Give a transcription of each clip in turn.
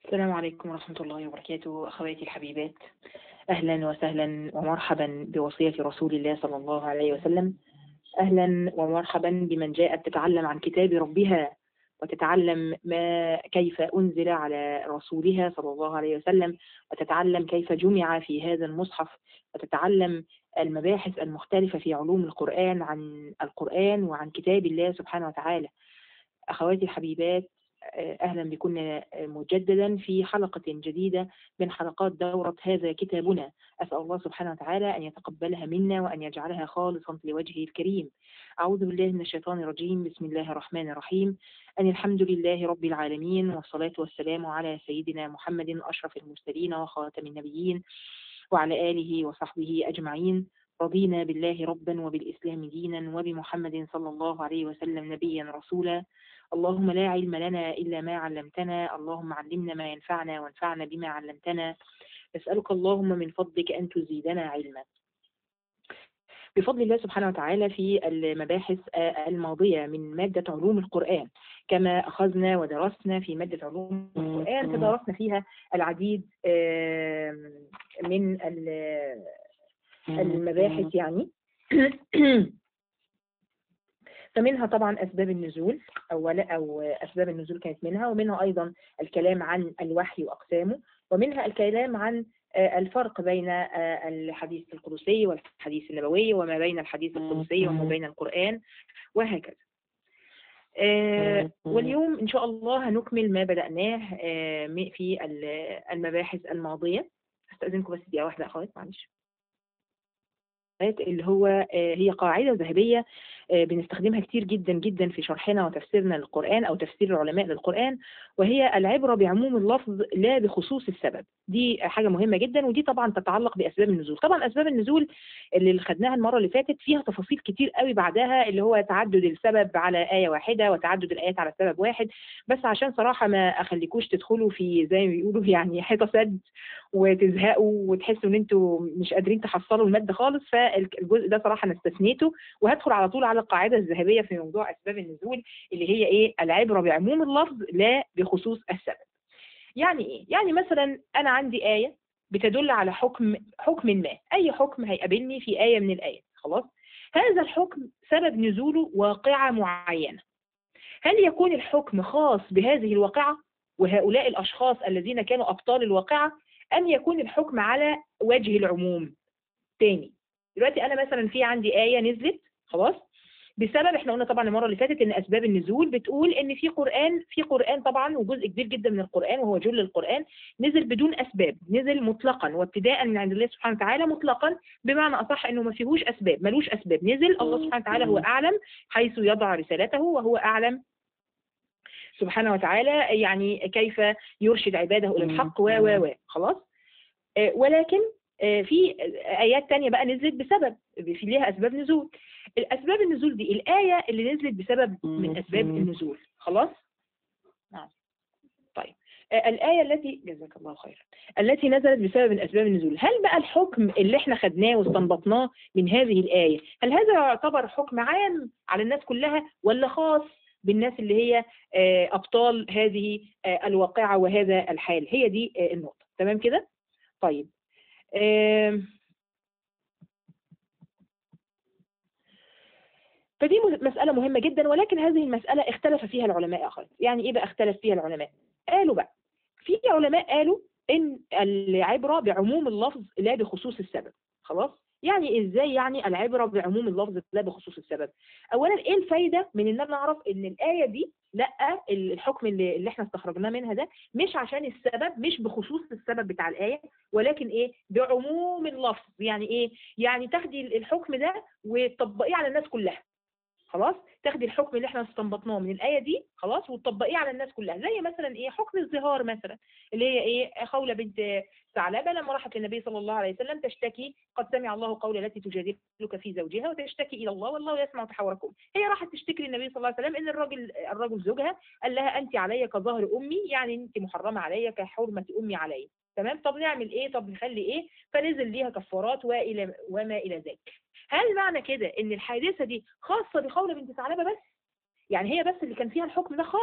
السلام عليكم ورحمة الله وبركاته أخواتي الحبيبات أهلا وسهلا ومرحبا بوصية رسول الله صلى الله عليه وسلم أهلا ومرحبا بمن جاءت تتعلم عن كتاب ربها وتتعلم ما كيف أنزل على رسولها صلى الله عليه وسلم وتتعلم كيف جمع في هذا المصحف وتتعلم المباحث المختلفة في علوم القرآن عن القرآن وعن كتاب الله سبحانه وتعالى أخواتي الحبيبات أهلا بكم مجددا في حلقة جديدة من حلقات دورة هذا كتابنا أسأل الله سبحانه وتعالى أن يتقبلها منا وأن يجعلها خالصا لوجهه الكريم أعوذ بالله من الشيطان الرجيم بسم الله الرحمن الرحيم أن الحمد لله رب العالمين والصلاة والسلام على سيدنا محمد أشرف المرسلين وخاتم النبيين وعلى آله وصحبه أجمعين رضينا بالله ربا وبالإسلام دينا وبمحمد صلى الله عليه وسلم نبيا رسولا اللهم لا علم لنا إلا ما علمتنا اللهم علمنا ما ينفعنا وانفعنا بما علمتنا نسألك اللهم من فضلك أن تزيدنا علما بفضل الله سبحانه وتعالى في المباحث الماضية من مادة علوم القرآن كما أخذنا ودرسنا في مادة علوم القرآن تدارسنا فيها العديد من المباحث يعني فمنها طبعا أسباب النزول أولا أو أسباب النزول كانت منها ومنها أيضا الكلام عن الوحي وأقسامه ومنها الكلام عن الفرق بين الحديث القدسي والحديث النبوي وما بين الحديث القدسي وما بين القرآن وهكذا واليوم إن شاء الله هنكمل ما بدأناه في المباحث الماضية استأذنكم بس دقيقة واحدة أخوات معلش اللي هو هي قاعدة ذهبية بنستخدمها كتير جدا جدا في شرحنا وتفسيرنا للقرآن أو تفسير العلماء للقرآن وهي العبرة بعموم اللفظ لا بخصوص السبب دي حاجة مهمة جدا ودي طبعا تتعلق بأسباب النزول طبعا أسباب النزول اللي خدناها المرة اللي فاتت فيها تفاصيل كتير قوي بعدها اللي هو تعدد السبب على آية واحدة وتعدد الآيات على سبب واحد بس عشان صراحة ما أخليكوش تدخلوا في زي ما بيقولوا يعني حيطة سد وتزهقوا وتحسوا ان انتوا مش قادرين تحصلوا المادة خالص فالجزء ده صراحة انا استثنيته وهدخل على طول على القاعدة الذهبية في موضوع أسباب النزول اللي هي إيه العبرة بعموم اللفظ لا بخصوص السبب يعني إيه؟ يعني مثلا أنا عندي آية بتدل على حكم حكم ما أي حكم هيقابلني في آية من الآيات خلاص هذا الحكم سبب نزوله واقعة معينة هل يكون الحكم خاص بهذه الواقعة وهؤلاء الأشخاص الذين كانوا أبطال الواقعة أم يكون الحكم على وجه العموم تاني دلوقتي أنا مثلا في عندي آية نزلت خلاص بسبب احنا قلنا طبعا المره اللي فاتت ان اسباب النزول بتقول ان في قران في قران طبعا وجزء كبير جدا من القران وهو جل القران نزل بدون اسباب نزل مطلقا وابتداء من عند الله سبحانه وتعالى مطلقا بمعنى اصح انه ما فيهوش اسباب ملوش اسباب نزل الله سبحانه وتعالى هو اعلم حيث يضع رسالته وهو اعلم سبحانه وتعالى يعني كيف يرشد عباده الى الحق و و و خلاص ولكن في آيات تانية بقى نزلت بسبب في ليها أسباب نزول الأسباب النزول دي الآية اللي نزلت بسبب من أسباب النزول خلاص نعم طيب الآية التي جزاك الله خيرا التي نزلت بسبب من أسباب النزول هل بقى الحكم اللي احنا خدناه واستنبطناه من هذه الآية هل هذا يعتبر حكم عام على الناس كلها ولا خاص بالناس اللي هي أبطال هذه الواقعة وهذا الحال هي دي النقطة تمام كده طيب فدي مسألة مهمة جدا ولكن هذه المسألة اختلف فيها العلماء أخذ يعني إيه بقى اختلف فيها العلماء قالوا بقى في علماء قالوا إن العبرة بعموم اللفظ لا بخصوص السبب خلاص يعني ازاي يعني العبرة بعموم اللفظ لا بخصوص السبب اولا ايه الفايدة من ان انا اعرف ان الاية دي لا الحكم اللي, اللي احنا استخرجناه منها ده مش عشان السبب مش بخصوص السبب بتاع الآية ولكن ايه بعموم اللفظ يعني ايه يعني تاخدي الحكم ده وتطبقيه على الناس كلها خلاص تاخدي الحكم اللي احنا استنبطناه من الآية دي خلاص وتطبقيه على الناس كلها زي مثلا ايه حكم الظهار مثلا اللي هي ايه خولة بنت ثعلبة لما راحت للنبي صلى الله عليه وسلم تشتكي قد سمع الله قول التي تجادلك في زوجها وتشتكي الى الله والله يسمع تحاوركم هي راحت تشتكي للنبي صلى الله عليه وسلم ان الراجل الرجل زوجها قال لها انت علي كظهر امي يعني انت محرمه علي كحرمه امي علي تمام طب نعمل ايه طب نخلي ايه فنزل ليها كفارات والى وما الى ذلك هل معنى كده ان الحادثه دي خاصه بخوله بنت ثعلبه بس يعني هي بس اللي كان فيها الحكم ده خاص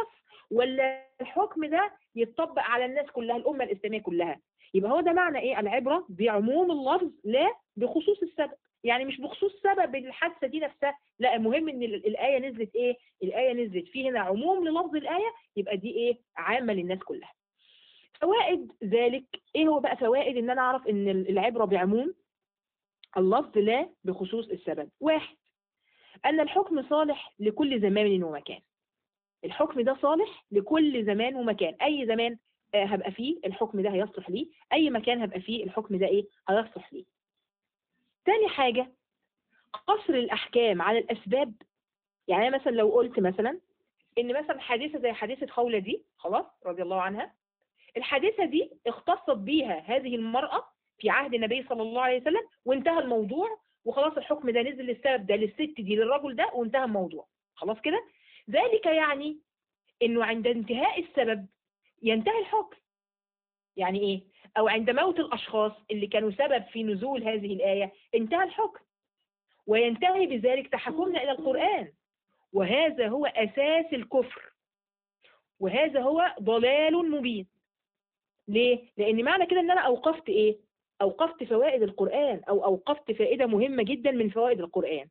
ولا الحكم ده يتطبق على الناس كلها الأمة الإسلامية كلها يبقى هو ده معنى إيه العبرة بعموم اللفظ لا بخصوص السبب يعني مش بخصوص سبب الحادثة دي نفسها لا المهم ان ال- الآية نزلت ايه الآية نزلت في هنا عموم للفظ الآية يبقى دي ايه عامة للناس كلها فوائد ذلك ايه هو بقى فوائد ان انا اعرف ان ال- العبرة بعموم اللفظ لا بخصوص السبب واحد ان الحكم صالح لكل زمان ومكان الحكم ده صالح لكل زمان ومكان اي زمان آه، هبقى فيه الحكم ده هيصلح ليه اي مكان هبقى فيه الحكم ده ايه هيصلح ليه تاني حاجة قصر الأحكام على الأسباب يعني أنا مثلا لو قلت مثلا إن مثلا حادثة زي حادثة خولة دي خلاص رضي الله عنها الحادثة دي اختصت بيها هذه المرأة في عهد النبي صلى الله عليه وسلم وانتهى الموضوع وخلاص الحكم ده نزل للسبب ده للست دي للرجل ده وانتهى الموضوع خلاص كده ذلك يعني انه عند انتهاء السبب ينتهي الحكم يعني ايه او عند موت الاشخاص اللي كانوا سبب في نزول هذه الايه انتهى الحكم وينتهي بذلك تحكمنا الى القران وهذا هو اساس الكفر وهذا هو ضلال مبين ليه لان معنى كده ان انا اوقفت ايه اوقفت فوائد القران او اوقفت فائده مهمه جدا من فوائد القران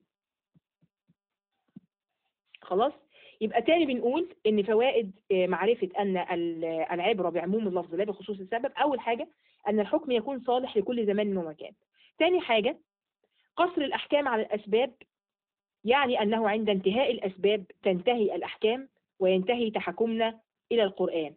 خلاص يبقى تاني بنقول ان فوائد آه، معرفة ان ال- العبرة بعموم اللفظ لا بخصوص السبب اول حاجة ان الحكم يكون صالح لكل زمان ومكان تاني حاجة قصر الاحكام على الاسباب يعني انه عند انتهاء الاسباب تنتهي الاحكام وينتهي تحكمنا الى القرآن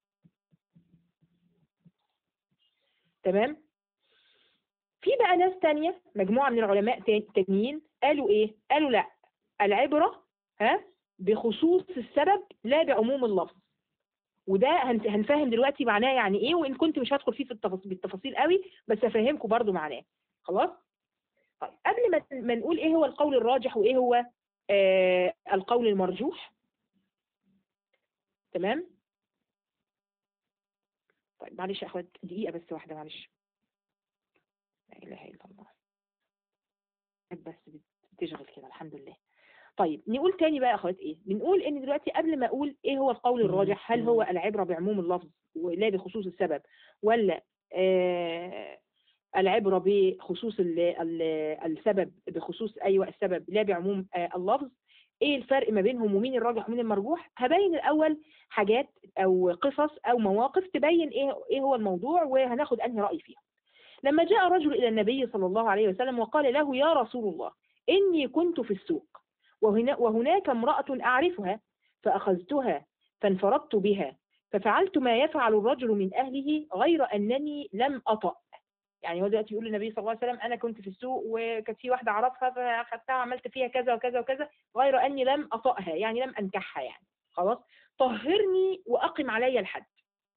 تمام في بقى ناس تانية مجموعة من العلماء تان- تانيين قالوا ايه قالوا لا العبرة ها بخصوص السبب لا بعموم اللفظ وده هن- هنفهم دلوقتي معناه يعني ايه وان كنت مش هدخل فيه في التفاصيل بالتفاصيل قوي بس افهمكم برضو معناه خلاص طيب قبل ما ما نقول ايه هو القول الراجح وايه هو آه القول المرجوح تمام طيب معلش يا اخوات دقيقة بس واحدة معلش لا اله الا الله بس بتشغل كده الحمد لله طيب نقول تاني بقى يا اخوات ايه بنقول ان دلوقتي قبل ما اقول ايه هو القول الراجح هل هو العبرة بعموم اللفظ ولا بخصوص السبب ولا آه العبرة بخصوص ال ال السبب بخصوص ايوه السبب لا بعموم آه اللفظ ايه الفرق ما بينهم ومين الراجح ومين المرجوح هبين الاول حاجات او قصص او مواقف تبين ايه ايه هو الموضوع وهناخد انهي راي فيها لما جاء رجل الى النبي صلى الله عليه وسلم وقال له يا رسول الله اني كنت في السوق وهنا وهناك امرأة أعرفها فأخذتها فانفردت بها ففعلت ما يفعل الرجل من أهله غير أنني لم أطأ يعني هو دلوقتي يقول للنبي صلى الله عليه وسلم أنا كنت في السوق وكانت في واحدة أعرفها فأخذتها وعملت فيها كذا وكذا وكذا غير أني لم أطأها يعني لم أنكحها يعني خلاص طهرني وأقم علي الحد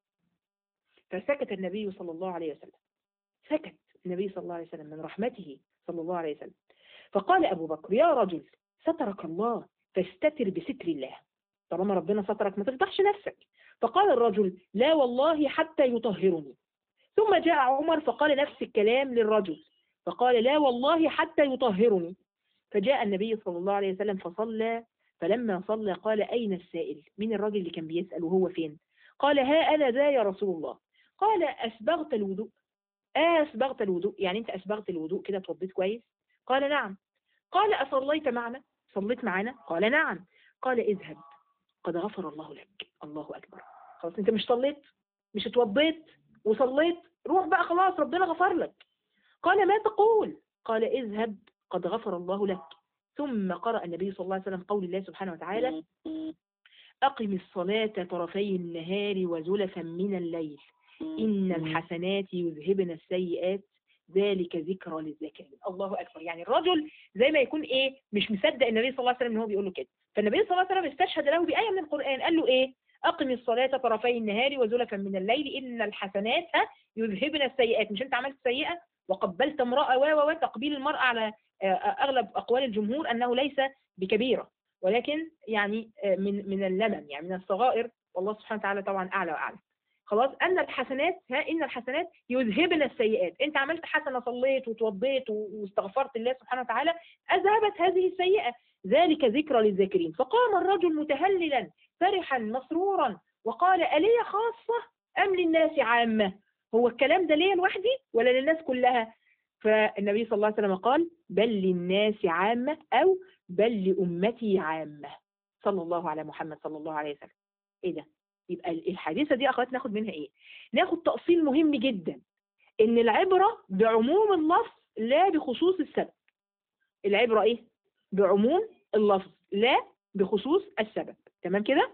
فسكت النبي صلى الله عليه وسلم سكت النبي صلى الله عليه وسلم من رحمته صلى الله عليه وسلم فقال أبو بكر يا رجل سترك الله فاستتر بستر الله طالما ربنا سترك ما تفضحش نفسك فقال الرجل لا والله حتى يطهرني ثم جاء عمر فقال نفس الكلام للرجل فقال لا والله حتى يطهرني فجاء النبي صلى الله عليه وسلم فصلى فلما صلى قال أين السائل من الرجل اللي كان بيسأل وهو فين قال ها أنا ذا يا رسول الله قال أسبغت الوضوء آه أسبغت الوضوء يعني أنت أسبغت الوضوء كده توضيت كويس قال نعم قال أصليت معنا صليت معنا قال نعم قال اذهب قد غفر الله لك الله أكبر خلاص أنت مش صليت مش اتوضيت وصليت روح بقى خلاص ربنا غفر لك قال ما تقول قال اذهب قد غفر الله لك ثم قرأ النبي صلى الله عليه وسلم قول الله سبحانه وتعالى أقم الصلاة طرفي النهار وزلفا من الليل إن الحسنات يذهبن السيئات ذلك ذكرى للذاكرين الله أكبر يعني الرجل زي ما يكون إيه مش مصدق النبي صلى الله عليه وسلم إن هو بيقول له كده فالنبي صلى الله عليه وسلم استشهد له بآية من القرآن قال له إيه أقم الصلاة طرفي النهار وزلفا من الليل إن الحسنات يذهبن السيئات مش أنت عملت سيئة وقبلت امرأة و و تقبيل المرأة على أغلب أقوال الجمهور أنه ليس بكبيرة ولكن يعني من من اللمم يعني من الصغائر والله سبحانه وتعالى طبعا أعلى وأعلى خلاص أن الحسنات ها إن الحسنات يذهبن السيئات أنت عملت حسنة صليت وتوضيت واستغفرت الله سبحانه وتعالى أذهبت هذه السيئة ذلك ذكرى للذاكرين فقام الرجل متهللا فرحا مسرورا وقال ألي خاصة أم للناس عامة هو الكلام ده ليا لوحدي ولا للناس كلها فالنبي صلى الله عليه وسلم قال بل للناس عامة أو بل لأمتي عامة صلى الله على محمد صلى الله عليه وسلم ايه ده يبقى الحادثة دي أخوات ناخد منها ايه ناخد تأصيل مهم جدا ان العبرة بعموم اللفظ لا بخصوص السبب العبرة ايه بعموم اللفظ لا بخصوص السبب تمام كده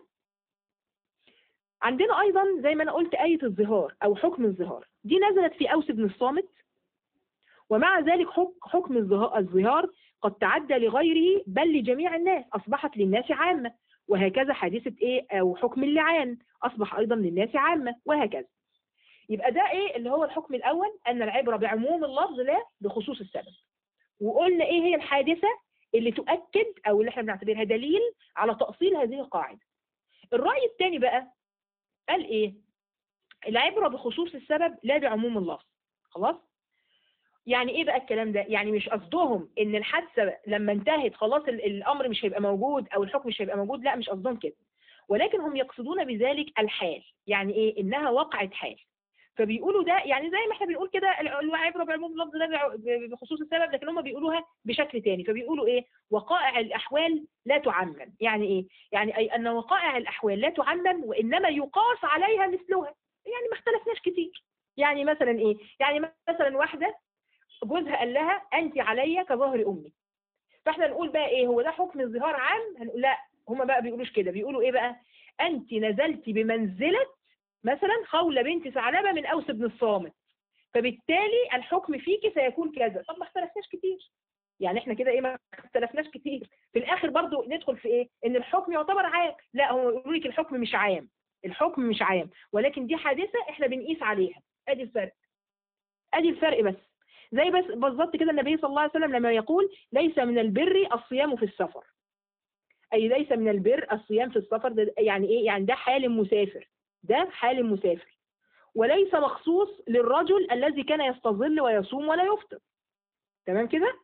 عندنا ايضا زي ما انا قلت آية الظهار او حكم الظهار دي نزلت في اوس بن الصامت ومع ذلك حكم الظهار قد تعدى لغيره بل لجميع الناس اصبحت للناس عامة وهكذا حادثة ايه او حكم اللعان اصبح ايضا للناس عامة وهكذا يبقى ده ايه اللي هو الحكم الاول ان العبرة بعموم اللفظ لا بخصوص السبب وقلنا ايه هي الحادثة اللي تؤكد او اللي احنا بنعتبرها دليل على تأصيل هذه القاعدة الرأي الثاني بقى قال ايه العبرة بخصوص السبب لا بعموم اللفظ خلاص يعني ايه بقى الكلام ده يعني مش قصدهم ان الحادثة لما انتهت خلاص الامر مش هيبقى موجود او الحكم مش هيبقى موجود لا مش قصدهم كده ولكن هم يقصدون بذلك الحال يعني ايه انها وقعت حال فبيقولوا ده يعني زي ما احنا بنقول كده العبره بعموم اللفظ ده بخصوص السبب لكن هم بيقولوها بشكل تاني فبيقولوا ايه وقائع الاحوال لا تعمم يعني ايه يعني اي ان وقائع الاحوال لا تعمم وانما يقاس عليها مثلها يعني ما اختلفناش كتير يعني مثلا ايه يعني مثلا واحده جوزها قال لها انت عليا كظهر امي فاحنا نقول بقى ايه هو ده حكم الظهار عام هنقول لا هم بقى بيقولوش كده بيقولوا ايه بقى انت نزلتي بمنزله مثلا خولة بنت ثعلبة من أوس بن الصامت فبالتالي الحكم فيكي سيكون كذا طب ما اختلفناش كتير يعني احنا كده ايه ما اختلفناش كتير في الاخر برضو ندخل في ايه ان الحكم يعتبر عام لا هو يقولوا لك الحكم مش عام الحكم مش عام ولكن دي حادثة احنا بنقيس عليها ادي الفرق ادي الفرق بس زي بس بالظبط كده النبي صلى الله عليه وسلم لما يقول ليس من البر الصيام في السفر اي ليس من البر الصيام في السفر ده يعني ايه يعني ده حال مسافر ده حال مسافر وليس مخصوص للرجل الذي كان يستظل ويصوم ولا يفطر تمام كده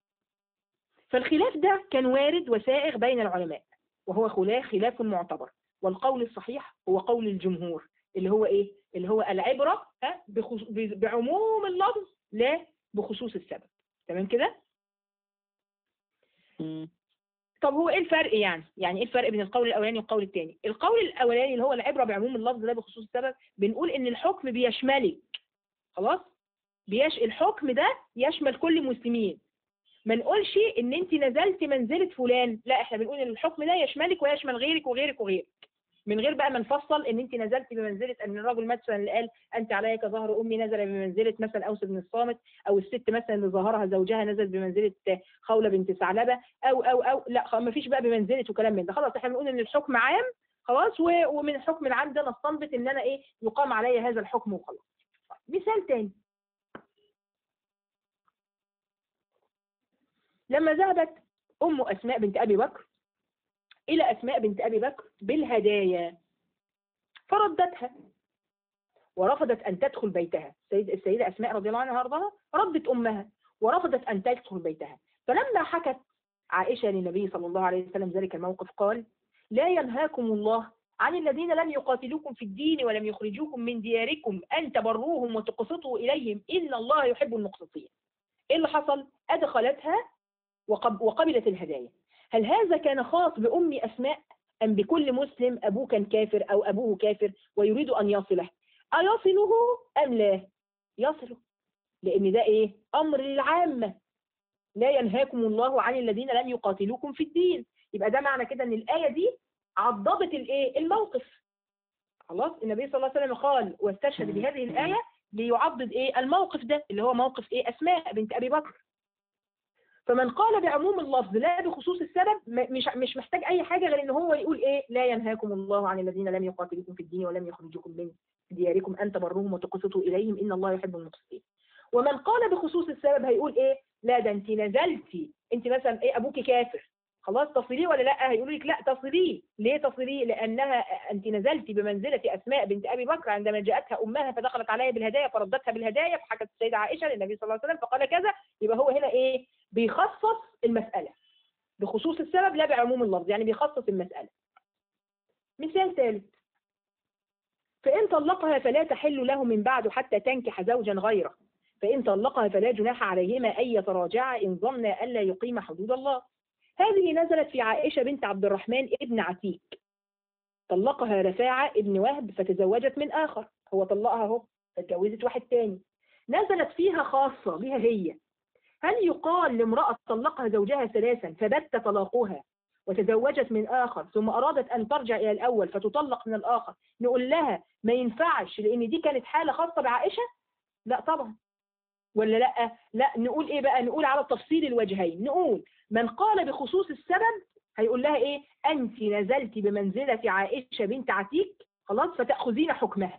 فالخلاف ده كان وارد وسائغ بين العلماء وهو خلاف خلاف معتبر والقول الصحيح هو قول الجمهور اللي هو ايه اللي هو العبرة بعموم اللفظ لا بخصوص السبب تمام كده طب هو ايه الفرق يعني يعني ايه الفرق بين القول الاولاني والقول الثاني القول الاولاني اللي هو العبره بعموم اللفظ ده بخصوص السبب بنقول ان الحكم بيشملك خلاص بيش الحكم ده يشمل كل المسلمين ما نقولش ان انت نزلت منزله فلان لا احنا بنقول ان الحكم ده يشملك ويشمل غيرك وغيرك وغيرك من غير بقى ما نفصل ان انت نزلت بمنزله ان الراجل مثلا اللي قال انت عليا كظهر امي نزل بمنزله مثلا اوس بن الصامت او الست مثلا اللي ظهرها زوجها نزل بمنزله خوله بنت ثعلبه او او او لا ما فيش بقى بمنزله وكلام من ده خلاص احنا بنقول ان الحكم عام خلاص ومن الحكم العام ده نستنبط ان انا ايه يقام عليا هذا الحكم وخلاص مثال تاني لما ذهبت ام اسماء بنت ابي بكر إلى أسماء بنت أبي بكر بالهدايا فردتها ورفضت أن تدخل بيتها السيدة أسماء رضي الله عنها وارضاها ردت أمها ورفضت أن تدخل بيتها فلما حكت عائشة للنبي صلى الله عليه وسلم ذلك الموقف قال لا ينهاكم الله عن الذين لم يقاتلوكم في الدين ولم يخرجوكم من دياركم أن تبروهم وتقسطوا إليهم إن الله يحب المقسطين إيه اللي حصل؟ أدخلتها وقبلت الهدايا هل هذا كان خاص بأم أسماء أم بكل مسلم أبوه كان كافر أو أبوه كافر ويريد أن يصله أيصله أم لا يصله لأن ده إيه أمر للعامة لا ينهاكم الله عن الذين لم يقاتلوكم في الدين يبقى ده معنى كده أن الآية دي عضبت الإيه الموقف خلاص النبي صلى الله عليه وسلم قال واستشهد بهذه الآية ليعضد إيه الموقف ده اللي هو موقف إيه أسماء بنت أبي بكر فمن قال بعموم اللفظ لا بخصوص السبب مش مش محتاج اي حاجه غير ان هو يقول ايه لا ينهاكم الله عن الذين لم يقاتلوكم في الدين ولم يخرجوكم من دياركم ان تبروهم وتقسطوا اليهم ان الله يحب المقسطين ومن قال بخصوص السبب هيقول ايه لا ده انت نزلتي انت مثلا ايه ابوك كافر خلاص تصليه ولا لا هيقولوا لك لا تصليه ليه تصليه لانها انت نزلتي بمنزله اسماء بنت ابي بكر عندما جاءتها امها فدخلت عليها بالهدايا فردتها بالهدايا فحكت السيده عائشه للنبي صلى الله عليه وسلم فقال كذا يبقى هو هنا ايه بيخصص المساله بخصوص السبب لا بعموم اللفظ يعني بيخصص المساله مثال ثالث فإن طلقها فلا تحل له من بعد حتى تنكح زوجا غيره فإن طلقها فلا جناح عليهما أن يتراجعا إن ظن ألا يقيم حدود الله هذه نزلت في عائشة بنت عبد الرحمن ابن عتيق طلقها رفاعة ابن وهب فتزوجت من آخر هو طلقها اهو فتجوزت واحد تاني نزلت فيها خاصة بها هي هل يقال لامرأة طلقها زوجها ثلاثا فبت طلاقها وتزوجت من آخر ثم أرادت أن ترجع إلى الأول فتطلق من الآخر نقول لها ما ينفعش لأن دي كانت حالة خاصة بعائشة لا طبعا ولا لا لا نقول ايه بقى نقول على تفصيل الوجهين نقول من قال بخصوص السبب هيقول لها ايه انت نزلت بمنزلة عائشة بنت عتيق خلاص فتأخذين حكمها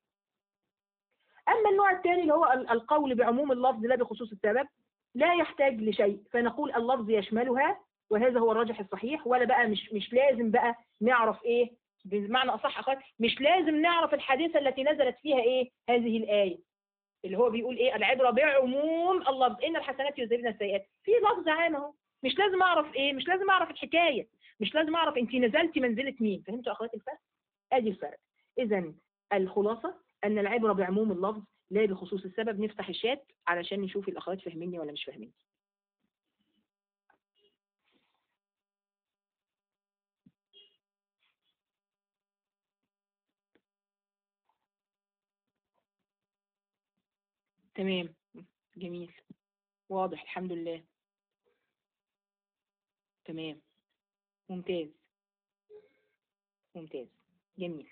اما النوع الثاني اللي هو القول بعموم اللفظ لا بخصوص السبب لا يحتاج لشيء فنقول اللفظ يشملها وهذا هو الراجح الصحيح ولا بقى مش مش لازم بقى نعرف ايه بمعنى اصح اخر مش لازم نعرف الحادثة التي نزلت فيها ايه هذه الآية اللي هو بيقول ايه العبرة بعموم اللفظ ان الحسنات يذهبن السيئات في لفظ عام اهو مش لازم اعرف ايه مش لازم اعرف الحكاية مش لازم اعرف انت نزلتي منزلة مين فهمتوا اخوات الفرق ادي الفرق اذا الخلاصة ان العبرة بعموم اللفظ لا بخصوص السبب نفتح الشات علشان نشوف الاخوات فاهميني ولا مش فاهميني تمام جميل واضح الحمد لله تمام ممتاز ممتاز جميل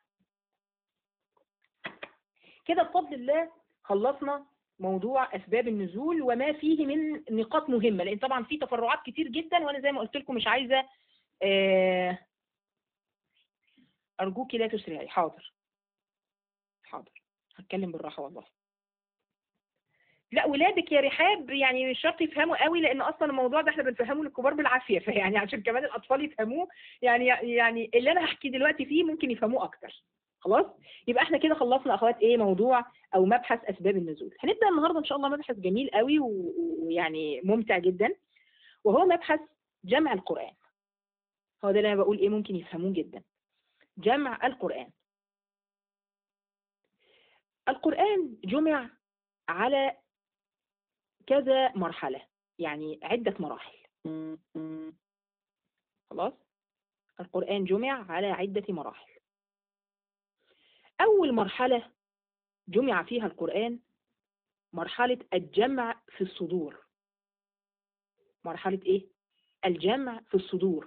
كده بفضل الله خلصنا موضوع أسباب النزول وما فيه من نقاط مهمة لأن طبعا في تفرعات كتير جدا وأنا زي ما قلت لكم مش عايزة آه أرجوكي لا تسرعي حاضر حاضر هتكلم بالراحة والله لا ولادك يا رحاب يعني مش شرط يفهموا قوي لان اصلا الموضوع ده احنا بنفهمه للكبار بالعافيه فيعني عشان كمان الاطفال يفهموه يعني يعني اللي انا هحكي دلوقتي فيه ممكن يفهموه اكتر خلاص يبقى احنا كده خلصنا اخوات ايه موضوع او مبحث اسباب النزول هنبدا النهارده ان شاء الله مبحث جميل قوي ويعني ممتع جدا وهو مبحث جمع القران هو ده اللي انا بقول ايه ممكن يفهموه جدا جمع القران القران جمع على كذا مرحلة يعني عدة مراحل خلاص القرآن جمع على عدة مراحل أول مرحلة جمع فيها القرآن مرحلة الجمع في الصدور مرحلة إيه؟ الجمع في الصدور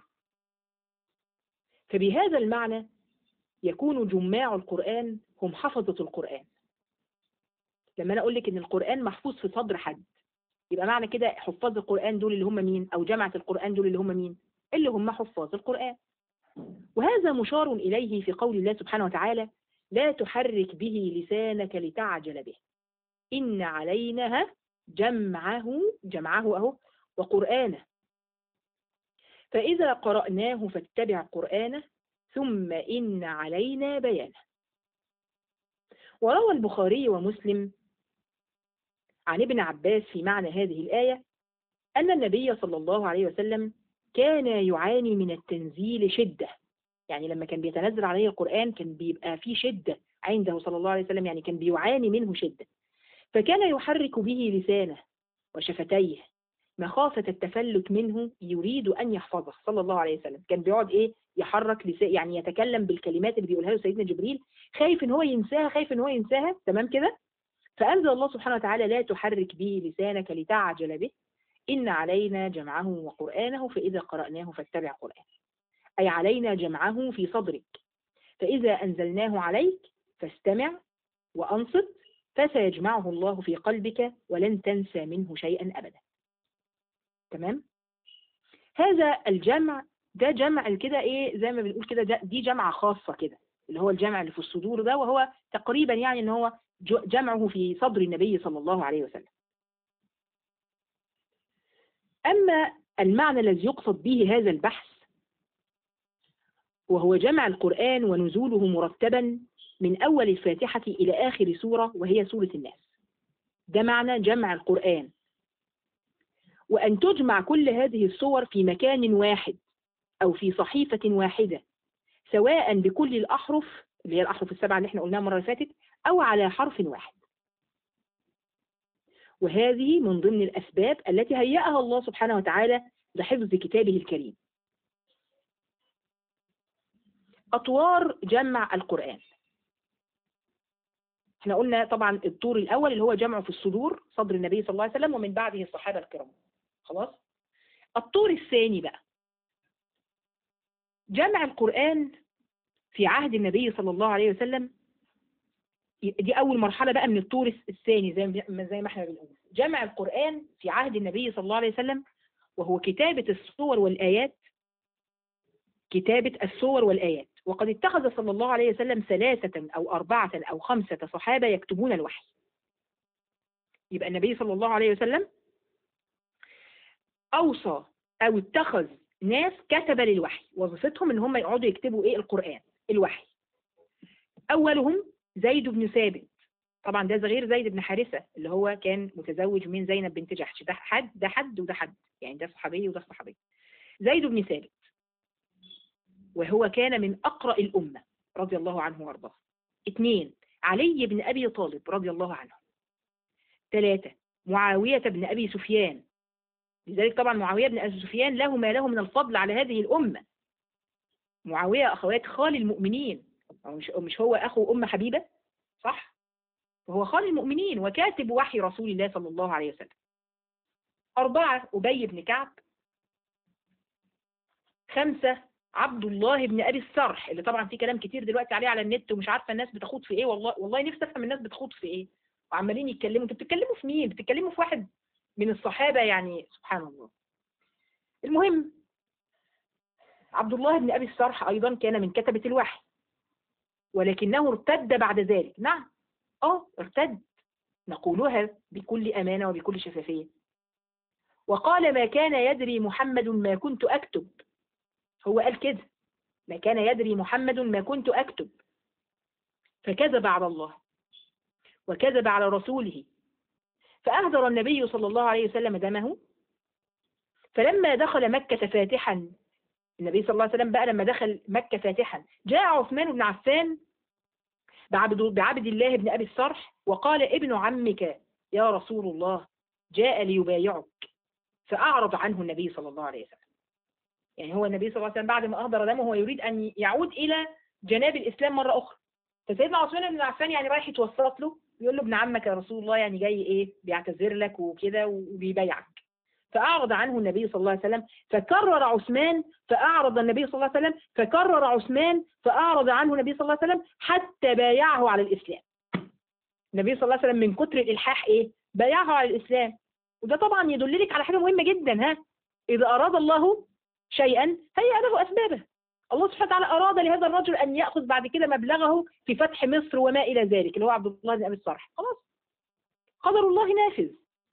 فبهذا المعنى يكون جماع القرآن هم حفظة القرآن لما أنا أقول لك إن القرآن محفوظ في صدر حد يبقى معنى كده حفاظ القرآن دول اللي هم مين أو جماعة القرآن دول اللي هم مين اللي هم حفاظ القرآن وهذا مشار إليه في قول الله سبحانه وتعالى لا تحرك به لسانك لتعجل به إن علينا جمعه جمعه أهو وقرآنه فإذا قرأناه فاتبع قرآنه ثم إن علينا بيانه وروى البخاري ومسلم عن ابن عباس في معنى هذه الآية أن النبي صلى الله عليه وسلم كان يعاني من التنزيل شدة يعني لما كان بيتنزل عليه القرآن كان بيبقى فيه شدة عنده صلى الله عليه وسلم يعني كان بيعاني منه شدة فكان يحرك به لسانه وشفتيه مخافة التفلت منه يريد أن يحفظه صلى الله عليه وسلم كان بيقعد إيه يحرك لسان يعني يتكلم بالكلمات اللي بيقولها له سيدنا جبريل خايف إن هو ينساها خايف إن هو ينساها تمام كده فأنزل الله سبحانه وتعالى لا تحرك به لسانك لتعجل به إن علينا جمعه وقرآنه فإذا قرأناه فاتبع قرآنه أي علينا جمعه في صدرك فإذا أنزلناه عليك فاستمع وأنصت فسيجمعه الله في قلبك ولن تنسى منه شيئا أبدا تمام هذا الجمع ده جمع كده ايه زي ما بنقول كده دي جمعة خاصة كده اللي هو الجمع اللي في الصدور ده وهو تقريبا يعني ان هو جمعه في صدر النبي صلى الله عليه وسلم أما المعنى الذي يقصد به هذا البحث وهو جمع القرآن ونزوله مرتبا من أول الفاتحة إلى آخر سورة وهي سورة الناس ده معنى جمع القرآن وأن تجمع كل هذه الصور في مكان واحد أو في صحيفة واحدة سواء بكل الأحرف اللي هي الأحرف السبعة اللي احنا قلناها المرة اللي فاتت أو على حرف واحد وهذه من ضمن الأسباب التي هيأها الله سبحانه وتعالى لحفظ كتابه الكريم أطوار جمع القرآن احنا قلنا طبعا الطور الأول اللي هو جمعه في الصدور صدر النبي صلى الله عليه وسلم ومن بعده الصحابة الكرام خلاص الطور الثاني بقى جمع القرآن في عهد النبي صلى الله عليه وسلم دي أول مرحلة بقى من الطور الثاني زي ما زي ما احنا بنقول جمع القرآن في عهد النبي صلى الله عليه وسلم وهو كتابة الصور والآيات كتابة الصور والآيات وقد اتخذ صلى الله عليه وسلم ثلاثة أو أربعة أو خمسة صحابة يكتبون الوحي يبقى النبي صلى الله عليه وسلم أوصى أو اتخذ ناس كتب للوحي وظيفتهم ان هم يقعدوا يكتبوا ايه القرآن الوحي أولهم زيد بن ثابت طبعا ده غير زيد بن حارثة اللي هو كان متزوج من زينب بنت جحش ده حد ده حد وده حد يعني ده صحابي وده صحابي زيد بن ثابت وهو كان من أقرأ الأمة رضي الله عنه وارضاه اثنين علي بن أبي طالب رضي الله عنه ثلاثة معاوية بن أبي سفيان لذلك طبعا معاوية بن أبي سفيان له ما له من الفضل على هذه الأمة معاوية أخوات خال المؤمنين مش مش هو أخو أم حبيبة صح وهو خال المؤمنين وكاتب وحي رسول الله صلى الله عليه وسلم أربعة أبي بن كعب خمسة عبد الله بن أبي السرح اللي طبعا في كلام كتير دلوقتي عليه على النت ومش عارفة الناس بتخوض في إيه والله والله نفسي أفهم الناس بتخوض في إيه وعمالين يتكلموا انتوا بتتكلموا في مين بتتكلموا في واحد من الصحابة يعني سبحان الله المهم عبد الله بن أبي السرح أيضا كان من كتبة الوحي ولكنه ارتد بعد ذلك نعم اه ارتد نقولها بكل أمانة وبكل شفافية وقال ما كان يدري محمد ما كنت أكتب هو قال كده ما كان يدري محمد ما كنت أكتب فكذب على الله وكذب على رسوله فأهدر النبي صلى الله عليه وسلم دمه فلما دخل مكة فاتحا النبي صلى الله عليه وسلم بقى لما دخل مكة فاتحا جاء عثمان بن عفان بعبد, بعبد الله بن أبي الصرح وقال ابن عمك يا رسول الله جاء ليبايعك فأعرض عنه النبي صلى الله عليه وسلم يعني هو النبي صلى الله عليه وسلم بعد ما أهدر دمه هو يريد أن يعود إلى جناب الإسلام مرة أخرى فسيدنا عثمان بن عفان يعني رايح يتوسط له يقول له ابن عمك يا رسول الله يعني جاي ايه بيعتذر لك وكده وبيبايعك فأعرض عنه النبي صلى الله عليه وسلم فكرر عثمان فأعرض النبي صلى الله عليه وسلم فكرر عثمان فأعرض عنه النبي صلى الله عليه وسلم حتى بايعه على الإسلام النبي صلى الله عليه وسلم من كتر الإلحاح إيه بايعه على الإسلام وده طبعا يدللك على حاجة مهمة جدا ها إذا أراد الله شيئا هيأ له أسبابه الله سبحانه وتعالى أراد لهذا الرجل أن يأخذ بعد كده مبلغه في فتح مصر وما إلى ذلك اللي هو عبد الله بن أبي الصرح خلاص قدر الله نافذ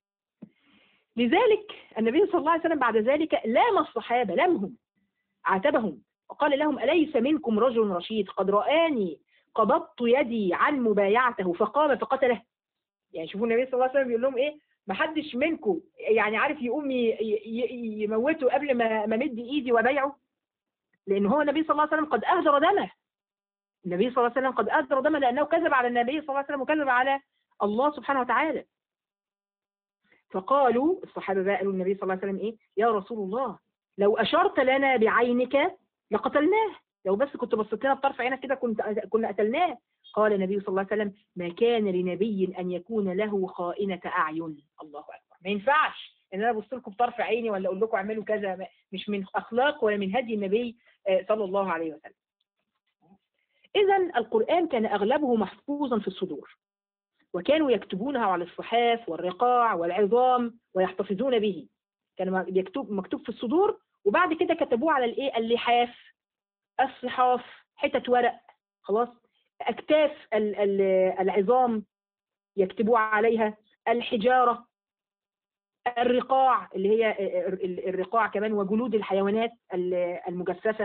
لذلك النبي صلى الله عليه وسلم بعد ذلك لام الصحابة لامهم عاتبهم وقال لهم أليس منكم رجل رشيد قد رآني قبضت يدي عن مبايعته فقام فقتله يعني شوفوا النبي صلى الله عليه وسلم بيقول لهم ايه ما حدش منكم يعني عارف يقوم يموته قبل ما ما مد ايدي وبايعه لان هو النبي صلى الله عليه وسلم قد اهدر دمه النبي صلى الله عليه وسلم قد اهدر دمه لانه كذب على النبي صلى الله عليه وسلم وكذب على الله سبحانه وتعالى فقالوا الصحابه بقى قالوا النبي صلى الله عليه وسلم ايه يا رسول الله لو اشرت لنا بعينك لقتلناه لو بس كنت بصيت لنا بطرف عينك كده كنت كنا قتلناه قال النبي صلى الله عليه وسلم ما كان لنبي ان يكون له خائنة اعين الله اكبر ما ينفعش ان انا ابص لكم بطرف عيني ولا اقول لكم اعملوا كذا مش من اخلاق ولا من هدي النبي صلى الله عليه وسلم اذا القران كان اغلبه محفوظا في الصدور وكانوا يكتبونه على الصحاف والرقاع والعظام ويحتفظون به كان يكتب مكتوب في الصدور وبعد كده كتبوه على الايه اللحاف الصحاف حتت ورق خلاص اكتاف العظام يكتبوه عليها الحجاره الرقاع اللي هي الرقاع كمان وجلود الحيوانات المجففه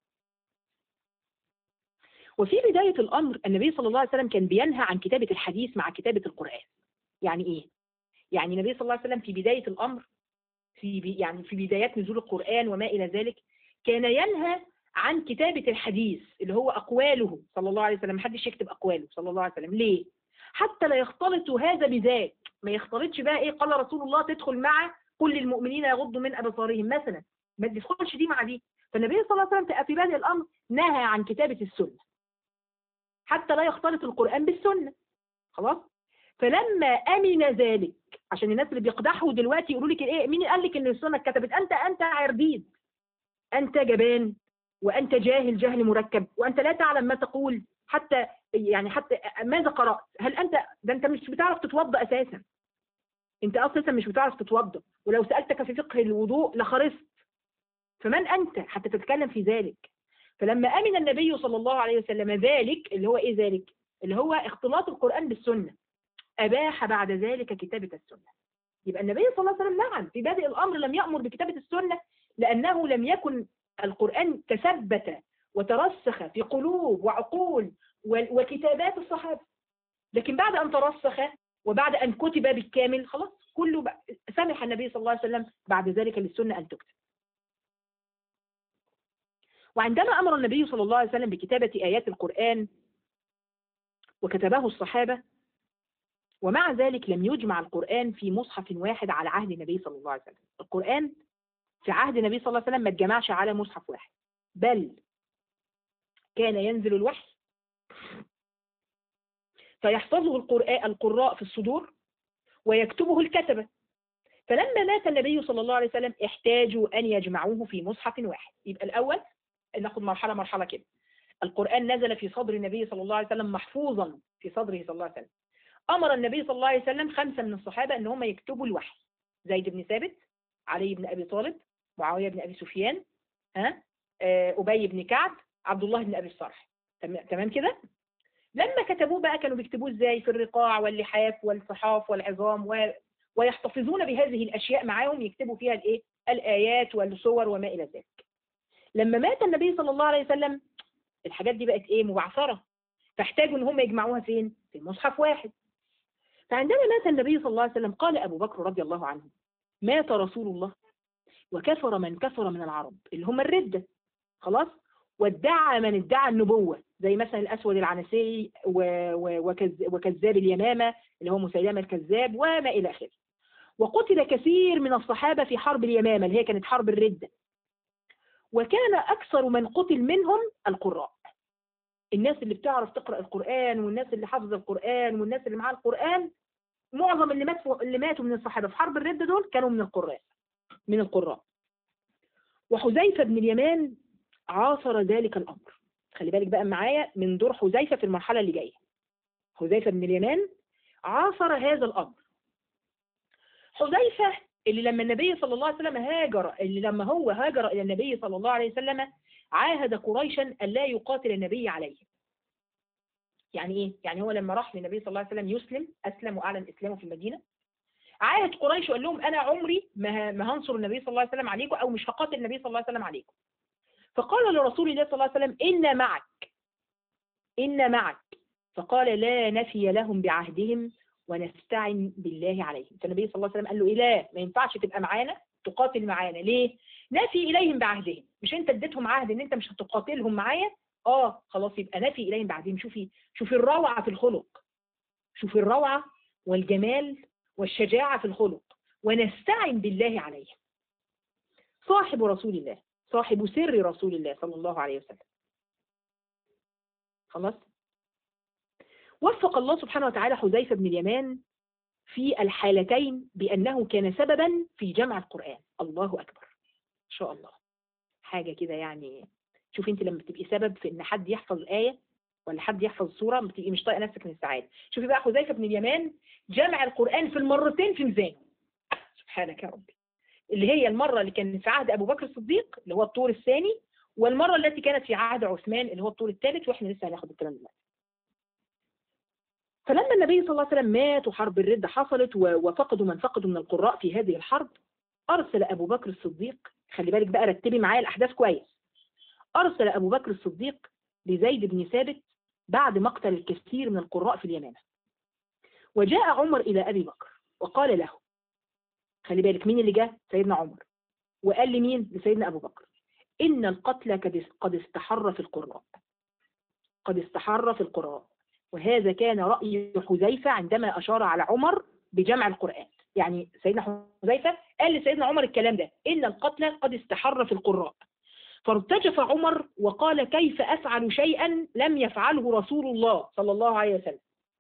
وفي بداية الأمر النبي صلى الله عليه وسلم كان بينهى عن كتابة الحديث مع كتابة القرآن يعني إيه؟ يعني النبي صلى الله عليه وسلم في بداية الأمر في يعني في بدايات نزول القرآن وما إلى ذلك كان ينهى عن كتابة الحديث اللي هو أقواله صلى الله عليه وسلم محدش يكتب أقواله صلى الله عليه وسلم ليه؟ حتى لا يختلط هذا بذاك ما يختلطش بقى إيه قال رسول الله تدخل مع كل المؤمنين يغضوا من أبصارهم مثلا ما تدخلش دي مع دي فالنبي صلى الله عليه وسلم في بادئ الأمر نهى عن كتابة السنة حتى لا يختلط القرآن بالسنة خلاص فلما أمن ذلك عشان الناس اللي بيقدحوا دلوقتي يقولوا لك ايه مين قال لك ان السنه اتكتبت انت انت عربيد انت جبان وانت جاهل جهل مركب وانت لا تعلم ما تقول حتى يعني حتى ماذا قرات هل انت ده انت مش بتعرف تتوضا اساسا انت اساسا مش بتعرف تتوضا ولو سالتك في فقه الوضوء لخرست فمن انت حتى تتكلم في ذلك فلما امن النبي صلى الله عليه وسلم ذلك اللي هو ايه ذلك اللي هو اختلاط القران بالسنه اباح بعد ذلك كتابه السنه يبقى النبي صلى الله عليه وسلم نعم في بادئ الامر لم يامر بكتابه السنه لانه لم يكن القران تثبت وترسخ في قلوب وعقول وكتابات الصحابه لكن بعد ان ترسخ وبعد ان كتب بالكامل خلاص كله سمح النبي صلى الله عليه وسلم بعد ذلك للسنه ان تكتب وعندما امر النبي صلى الله عليه وسلم بكتابه ايات القران وكتبه الصحابه ومع ذلك لم يجمع القرآن في مصحف واحد على عهد النبي صلى الله عليه وسلم القرآن في عهد النبي صلى الله عليه وسلم ما اتجمعش على مصحف واحد بل كان ينزل الوحي فيحفظه القراء القراء في الصدور ويكتبه الكتبة فلما مات النبي صلى الله عليه وسلم احتاجوا أن يجمعوه في مصحف واحد يبقى الأول ناخد مرحلة مرحلة كده القرآن نزل في صدر النبي صلى الله عليه وسلم محفوظا في صدره صلى الله عليه وسلم أمر النبي صلى الله عليه وسلم خمسة من الصحابة أن هم يكتبوا الوحي زيد بن ثابت علي بن أبي طالب معاوية بن أبي سفيان ها أبي بن كعب عبد الله بن أبي الصرح تمام كده لما كتبوه بقى كانوا بيكتبوه ازاي في الرقاع واللحاف والصحاف والعظام و... ويحتفظون بهذه الأشياء معاهم يكتبوا فيها الايه الآيات والصور وما إلى ذلك لما مات النبي صلى الله عليه وسلم الحاجات دي بقت ايه مبعثرة فاحتاجوا ان هم يجمعوها فين في مصحف واحد فعندما مات النبي صلى الله عليه وسلم قال أبو بكر رضي الله عنه مات رسول الله وكفر من كفر من العرب اللي هم الردة خلاص وادعى من ادعى النبوة زي مثلا الأسود العنسي وكذاب اليمامة اللي هو مسيلمة الكذاب وما إلى آخره وقتل كثير من الصحابة في حرب اليمامة اللي هي كانت حرب الردة وكان أكثر من قتل منهم القراء الناس اللي بتعرف تقرأ القرآن والناس اللي حافظة القرآن والناس اللي معاها القرآن معظم اللي ماتوا اللي ماتوا من الصحابة في حرب الردة دول كانوا من القراء من القراء وحذيفة بن اليمان عاصر ذلك الأمر خلي بالك بقى معايا من دور حذيفة في المرحلة اللي جاية حذيفة بن اليمان عاصر هذا الأمر حذيفة اللي لما النبي صلى الله عليه وسلم هاجر اللي لما هو هاجر إلى النبي صلى الله عليه وسلم عاهد قريشا ألا يقاتل النبي عليه يعني إيه؟ يعني هو لما راح للنبي صلى الله عليه وسلم يسلم أسلم وأعلن إسلامه في المدينة عاهد قريش وقال لهم أنا عمري ما هنصر النبي صلى الله عليه وسلم عليكم أو مش هقاتل النبي صلى الله عليه وسلم عليكم فقال لرسول الله صلى الله عليه وسلم إن معك إن معك فقال لا نفي لهم بعهدهم ونستعن بالله عليهم فالنبي صلى الله عليه وسلم قال له إيه لا ما ينفعش تبقى معانا تقاتل معانا ليه نفي إليهم بعهدهم مش أنت اديتهم عهد إن أنت مش هتقاتلهم معايا اه خلاص يبقى نفي إليهم بعهدهم شوفي شوفي الروعة في الخلق شوفي الروعة والجمال والشجاعة في الخلق ونستعن بالله عليهم صاحب رسول الله صاحب سر رسول الله صلى الله عليه وسلم خلاص وفق الله سبحانه وتعالى حذيفة بن اليمان في الحالتين بأنه كان سببا في جمع القرآن الله أكبر إن شاء الله حاجة كده يعني شوف انت لما بتبقي سبب في ان حد يحفظ آية ولا حد يحفظ سورة بتبقي مش طايقة نفسك من السعادة شوفي بقى حذيفة بن اليمان جمع القرآن في المرتين في ميزانه سبحانك يا ربي اللي هي المرة اللي كانت في عهد أبو بكر الصديق اللي هو الطور الثاني والمرة التي كانت في عهد عثمان اللي هو الطور الثالث واحنا لسه هناخد الكلام دلوقتي فلما النبي صلى الله عليه وسلم مات وحرب الردة حصلت وفقدوا من فقدوا من القراء في هذه الحرب أرسل أبو بكر الصديق خلي بالك بقى رتبي معايا الأحداث كويس أرسل أبو بكر الصديق لزيد بن ثابت بعد مقتل الكثير من القراء في اليمامة وجاء عمر إلى أبي بكر وقال له خلي بالك مين اللي جاء سيدنا عمر وقال لمين لسيدنا أبو بكر إن القتل قد- قد استحر في القراء قد استحر في القراء وهذا كان رأي حذيفة عندما أشار على عمر بجمع القرآن يعني سيدنا حذيفة قال لسيدنا عمر الكلام ده إن القتل قد استحر في القراء فارتجف عمر وقال كيف أفعل شيئا لم يفعله رسول الله صلى الله عليه وسلم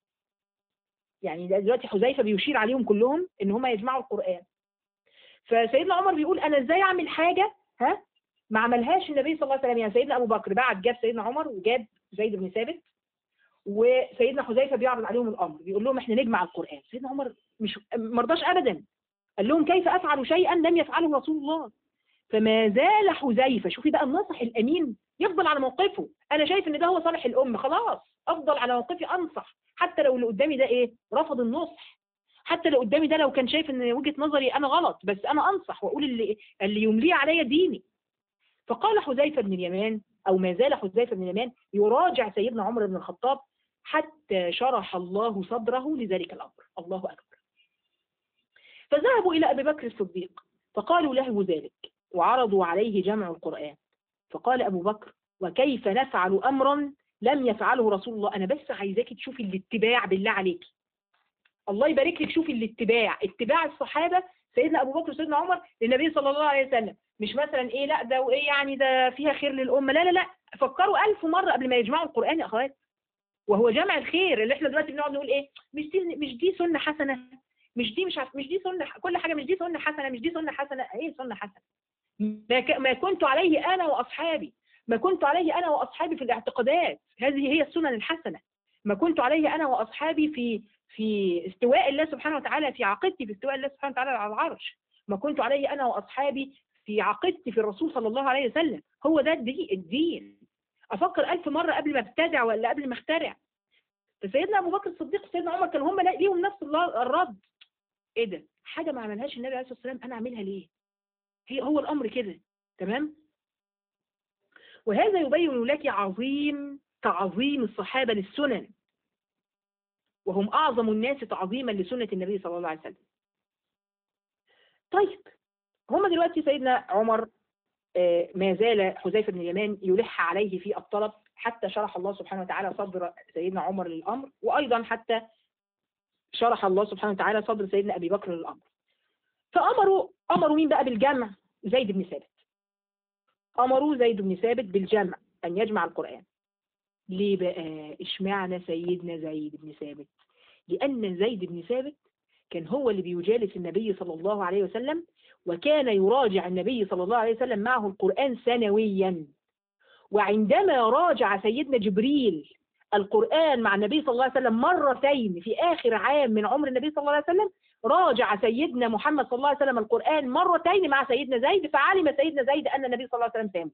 يعني ده دلوقتي حذيفة بيشير عليهم كلهم إن هم يجمعوا القرآن فسيدنا عمر بيقول أنا إزاي أعمل حاجة ها ما عملهاش النبي صلى الله عليه وسلم يعني سيدنا أبو بكر بعد جاب سيدنا عمر وجاب زيد بن ثابت وسيدنا حذيفه بيعرض عليهم الامر بيقول لهم احنا نجمع القران سيدنا عمر مش ما رضاش ابدا قال لهم كيف افعل شيئا لم يفعله رسول الله فما زال حذيفه شوفي بقى الناصح الامين يفضل على موقفه انا شايف ان ده هو صالح الامه خلاص افضل على موقفي انصح حتى لو اللي قدامي ده ايه رفض النصح حتى لو قدامي ده لو كان شايف ان وجهه نظري انا غلط بس انا انصح واقول اللي اللي يمليه عليا ديني فقال حذيفه بن اليمان او ما زال حذيفه بن اليمان يراجع سيدنا عمر بن الخطاب حتى شرح الله صدره لذلك الأمر الله أكبر فذهبوا إلى أبي بكر الصديق فقالوا له ذلك وعرضوا عليه جمع القرآن فقال أبو بكر وكيف نفعل أمرا لم يفعله رسول الله أنا بس عايزاك تشوفي الاتباع بالله عليك الله يبارك لك شوفي الاتباع اتباع الصحابة سيدنا أبو بكر وسيدنا عمر للنبي صلى الله عليه وسلم مش مثلا إيه لا ده وإيه يعني ده فيها خير للأمة لا لا لا فكروا ألف مرة قبل ما يجمعوا القرآن يا أخوات وهو جمع الخير اللي احنا دلوقتي بنقعد نقول ايه مش دي مش دي سنه حسنه مش دي مش عارف مش دي سنه كل حاجه مش دي سنه حسنه مش دي سنه حسنه ايه سنه حسنه ما, ك... ما كنت عليه انا واصحابي ما كنت عليه انا واصحابي في الاعتقادات هذه هي السنن الحسنه ما كنت عليه انا واصحابي في في استواء الله سبحانه وتعالى في عقيدتي في استواء الله سبحانه وتعالى على العرش ما كنت عليه انا واصحابي في عقيدتي في الرسول صلى الله عليه وسلم هو ده الدين الدين افكر ألف مره قبل ما ابتدع ولا قبل ما اخترع فسيدنا ابو بكر الصديق وسيدنا عمر كانوا هم ليهم نفس الرد ايه ده حاجه ما عملهاش النبي عليه الصلاه والسلام انا اعملها ليه هي هو الامر كده تمام وهذا يبين لك عظيم تعظيم الصحابه للسنن وهم اعظم الناس تعظيما لسنه النبي صلى الله عليه وسلم طيب هم دلوقتي سيدنا عمر ما زال حذيفه بن اليمان يلح عليه في الطلب حتى شرح الله سبحانه وتعالى صدر سيدنا عمر للأمر وأيضا حتى شرح الله سبحانه وتعالى صدر سيدنا أبي بكر للأمر فأمروا أمروا مين بقى بالجمع زيد بن ثابت أمروا زيد بن ثابت بالجمع أن يجمع القرآن ليه بقى اشمعنى سيدنا زيد بن ثابت لأن زيد بن ثابت كان هو اللي بيجالس النبي صلى الله عليه وسلم وكان يراجع النبي صلى الله عليه وسلم معه القرآن سنويا وعندما راجع سيدنا جبريل القرآن مع النبي صلى الله عليه وسلم مرتين في آخر عام من عمر النبي صلى الله عليه وسلم راجع سيدنا محمد صلى الله عليه وسلم القرآن مرتين مع سيدنا زيد فعلم سيدنا زيد أن النبي صلى الله عليه وسلم تام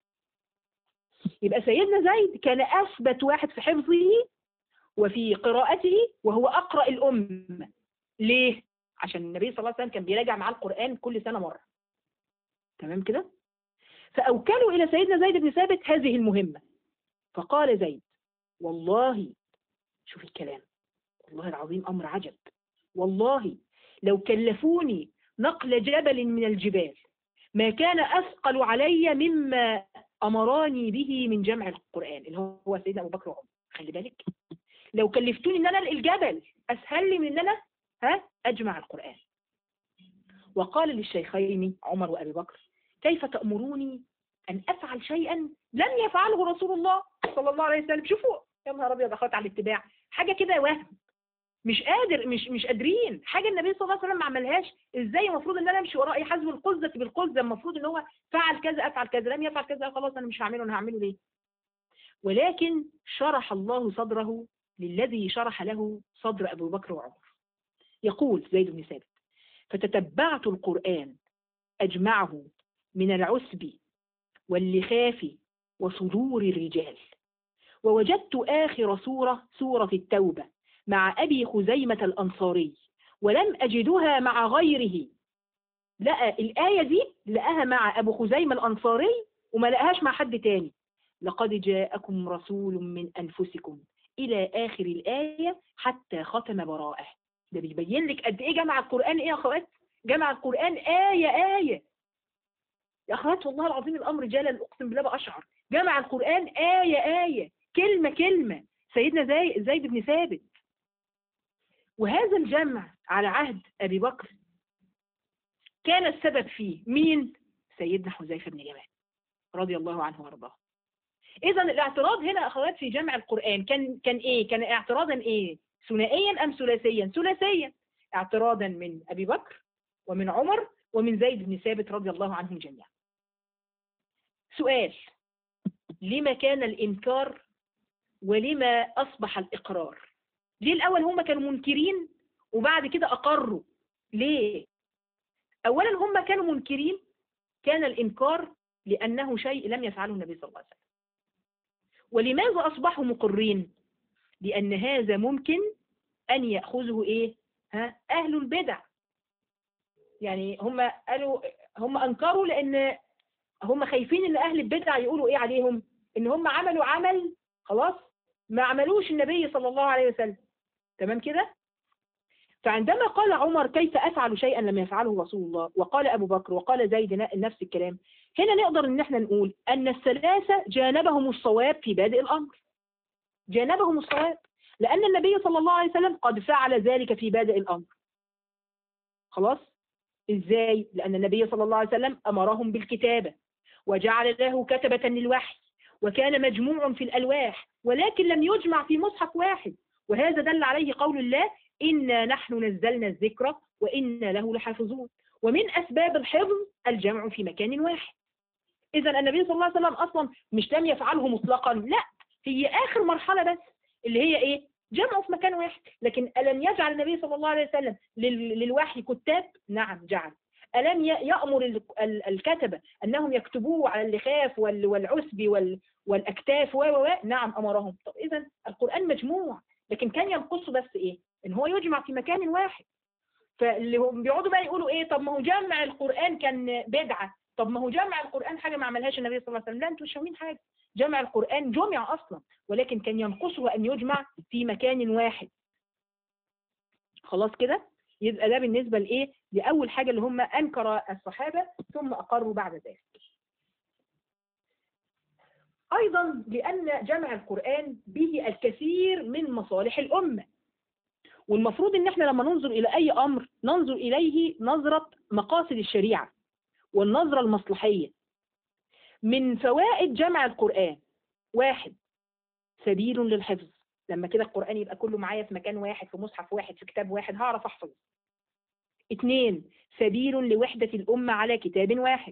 يبقى سيدنا زيد كان أثبت واحد في حفظه وفي قراءته وهو أقرأ الأم ليه؟ عشان النبي صلى الله عليه وسلم كان بيراجع معاه القرآن كل سنة مرة تمام كده؟ فأوكلوا إلى سيدنا زيد بن ثابت هذه المهمة فقال زيد والله شوف الكلام والله العظيم أمر عجب والله لو كلفوني نقل جبل من الجبال ما كان أثقل علي مما أمراني به من جمع القرآن اللي هو سيدنا أبو بكر وعمر خلي بالك لو كلفتوني ان انا انقل الجبل اسهل لي من ان انا ها اجمع القران وقال للشيخين عمر وابي بكر كيف تامروني ان افعل شيئا لم يفعله رسول الله صلى الله عليه وسلم شوفوا يا نهار ابيض اخوات على الاتباع حاجه كده وهم مش قادر مش مش قادرين حاجه النبي صلى الله عليه وسلم ما عملهاش ازاي المفروض ان انا امشي وراه حزب القزه بالقزه المفروض ان هو فعل كذا افعل كذا لم يفعل كذا خلاص انا مش هعمله انا هعمله ليه ولكن شرح الله صدره للذي شرح له صدر أبو بكر وعمر يقول زيد بن ثابت فتتبعت القرآن أجمعه من العسب واللخاف وصدور الرجال ووجدت آخر سورة سورة التوبة مع أبي خزيمة الأنصاري ولم أجدها مع غيره لقى الآية دي لقاها مع أبو خزيمة الأنصاري وما لقاهاش مع حد تاني لقد جاءكم رسول من أنفسكم إلى آخر الآية حتى ختم براءة ده بيبين لك قد إيه جمع القرآن إيه يا أخوات جمع القرآن آية آية يا أخوات والله العظيم الأمر جلل أقسم بالله بأشعر جمع القرآن آية آية كلمة كلمة سيدنا زي زيد بن ثابت وهذا الجمع على عهد أبي بكر كان السبب فيه مين؟ سيدنا حذيفة بن اليمان رضي الله عنه وارضاه إذا الاعتراض هنا أخوات في جمع القرآن كان كان إيه؟ كان اعتراضا إيه؟ ثنائيا أم ثلاثيا؟ ثلاثيا اعتراضا من أبي بكر ومن عمر ومن زيد بن ثابت رضي الله عنهم جميعا. سؤال لما كان الإنكار ولما أصبح الإقرار؟ ليه الأول هم كانوا منكرين وبعد كده أقروا؟ ليه؟ أولا هم كانوا منكرين كان الإنكار لأنه شيء لم يفعله النبي صلى الله عليه وسلم ولماذا أصبحوا مقرين لأن هذا ممكن أن يأخذه إيه ها أهل البدع يعني هم قالوا هم أنكروا لأن هم خايفين إن أهل البدع يقولوا إيه عليهم إن هم عملوا عمل خلاص ما عملوش النبي صلى الله عليه وسلم تمام كده فعندما قال عمر كيف أفعل شيئا لم يفعله رسول الله وقال أبو بكر وقال زيد نفس الكلام هنا نقدر ان احنا نقول ان الثلاثة جانبهم الصواب في بادئ الامر جانبهم الصواب لان النبي صلى الله عليه وسلم قد فعل ذلك في بادئ الامر خلاص ازاي لان النبي صلى الله عليه وسلم امرهم بالكتابة وجعل له كتبة للوحي وكان مجموع في الالواح ولكن لم يجمع في مصحف واحد وهذا دل عليه قول الله إنا نحن نزلنا الذكر وإنا له لحافظون ومن أسباب الحفظ الجمع في مكان واحد إذا النبي صلى الله عليه وسلم أصلا مش لم يفعله مطلقا لا هي آخر مرحلة بس اللي هي إيه جمعه في مكان واحد لكن ألم يجعل النبي صلى الله عليه وسلم للوحي كتاب نعم جعل ألم يأمر الكتبة أنهم يكتبوه على اللخاف والعسب والأكتاف و نعم أمرهم طب إذا القرآن مجموع لكن كان ينقصه بس إيه إن هو يجمع في مكان واحد فاللي هم بيقعدوا بقى يقولوا إيه طب ما هو جمع القرآن كان بدعة طب ما هو جمع القرآن حاجة ما عملهاش النبي صلى الله عليه وسلم لا انتوا مش فاهمين حاجة جمع القرآن جمع أصلا ولكن كان ينقصه أن يجمع في مكان واحد خلاص كده يبقى ده بالنسبة لإيه لأول حاجة اللي هم أنكر الصحابة ثم أقروا بعد ذلك أيضا لأن جمع القرآن به الكثير من مصالح الأمة والمفروض ان احنا لما ننظر الى اي امر ننظر اليه نظرة مقاصد الشريعة والنظرة المصلحية من فوائد جمع القرآن واحد سبيل للحفظ لما كده القرآن يبقى كله معايا في مكان واحد في مصحف واحد في كتاب واحد هعرف احفظ اثنين سبيل لوحدة الأمة على كتاب واحد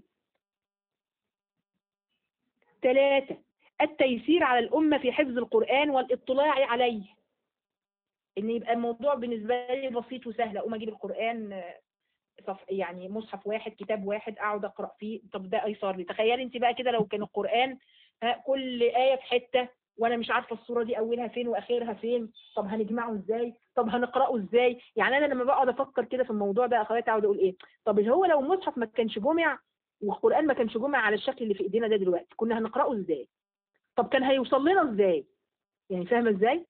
ثلاثة التيسير على الأمة في حفظ القرآن والاطلاع عليه ان يبقى الموضوع بالنسبة لي بسيط وسهل اقوم اجيب القرآن صف يعني مصحف واحد كتاب واحد اقعد اقرا فيه طب ده ايسر لي تخيلي انت بقى كده لو كان القرآن كل آية في حتة وانا مش عارفة الصورة دي اولها فين واخرها فين طب هنجمعه ازاي طب هنقراه ازاي يعني انا لما بقعد افكر كده في الموضوع ده اخواتي اقعد اقول ايه طب هو لو المصحف ما كانش جمع والقرآن ما كانش جمع على الشكل اللي في ايدينا ده دلوقتي كنا هنقراه ازاي طب كان هيوصل لنا ازاي يعني فاهمه ازاي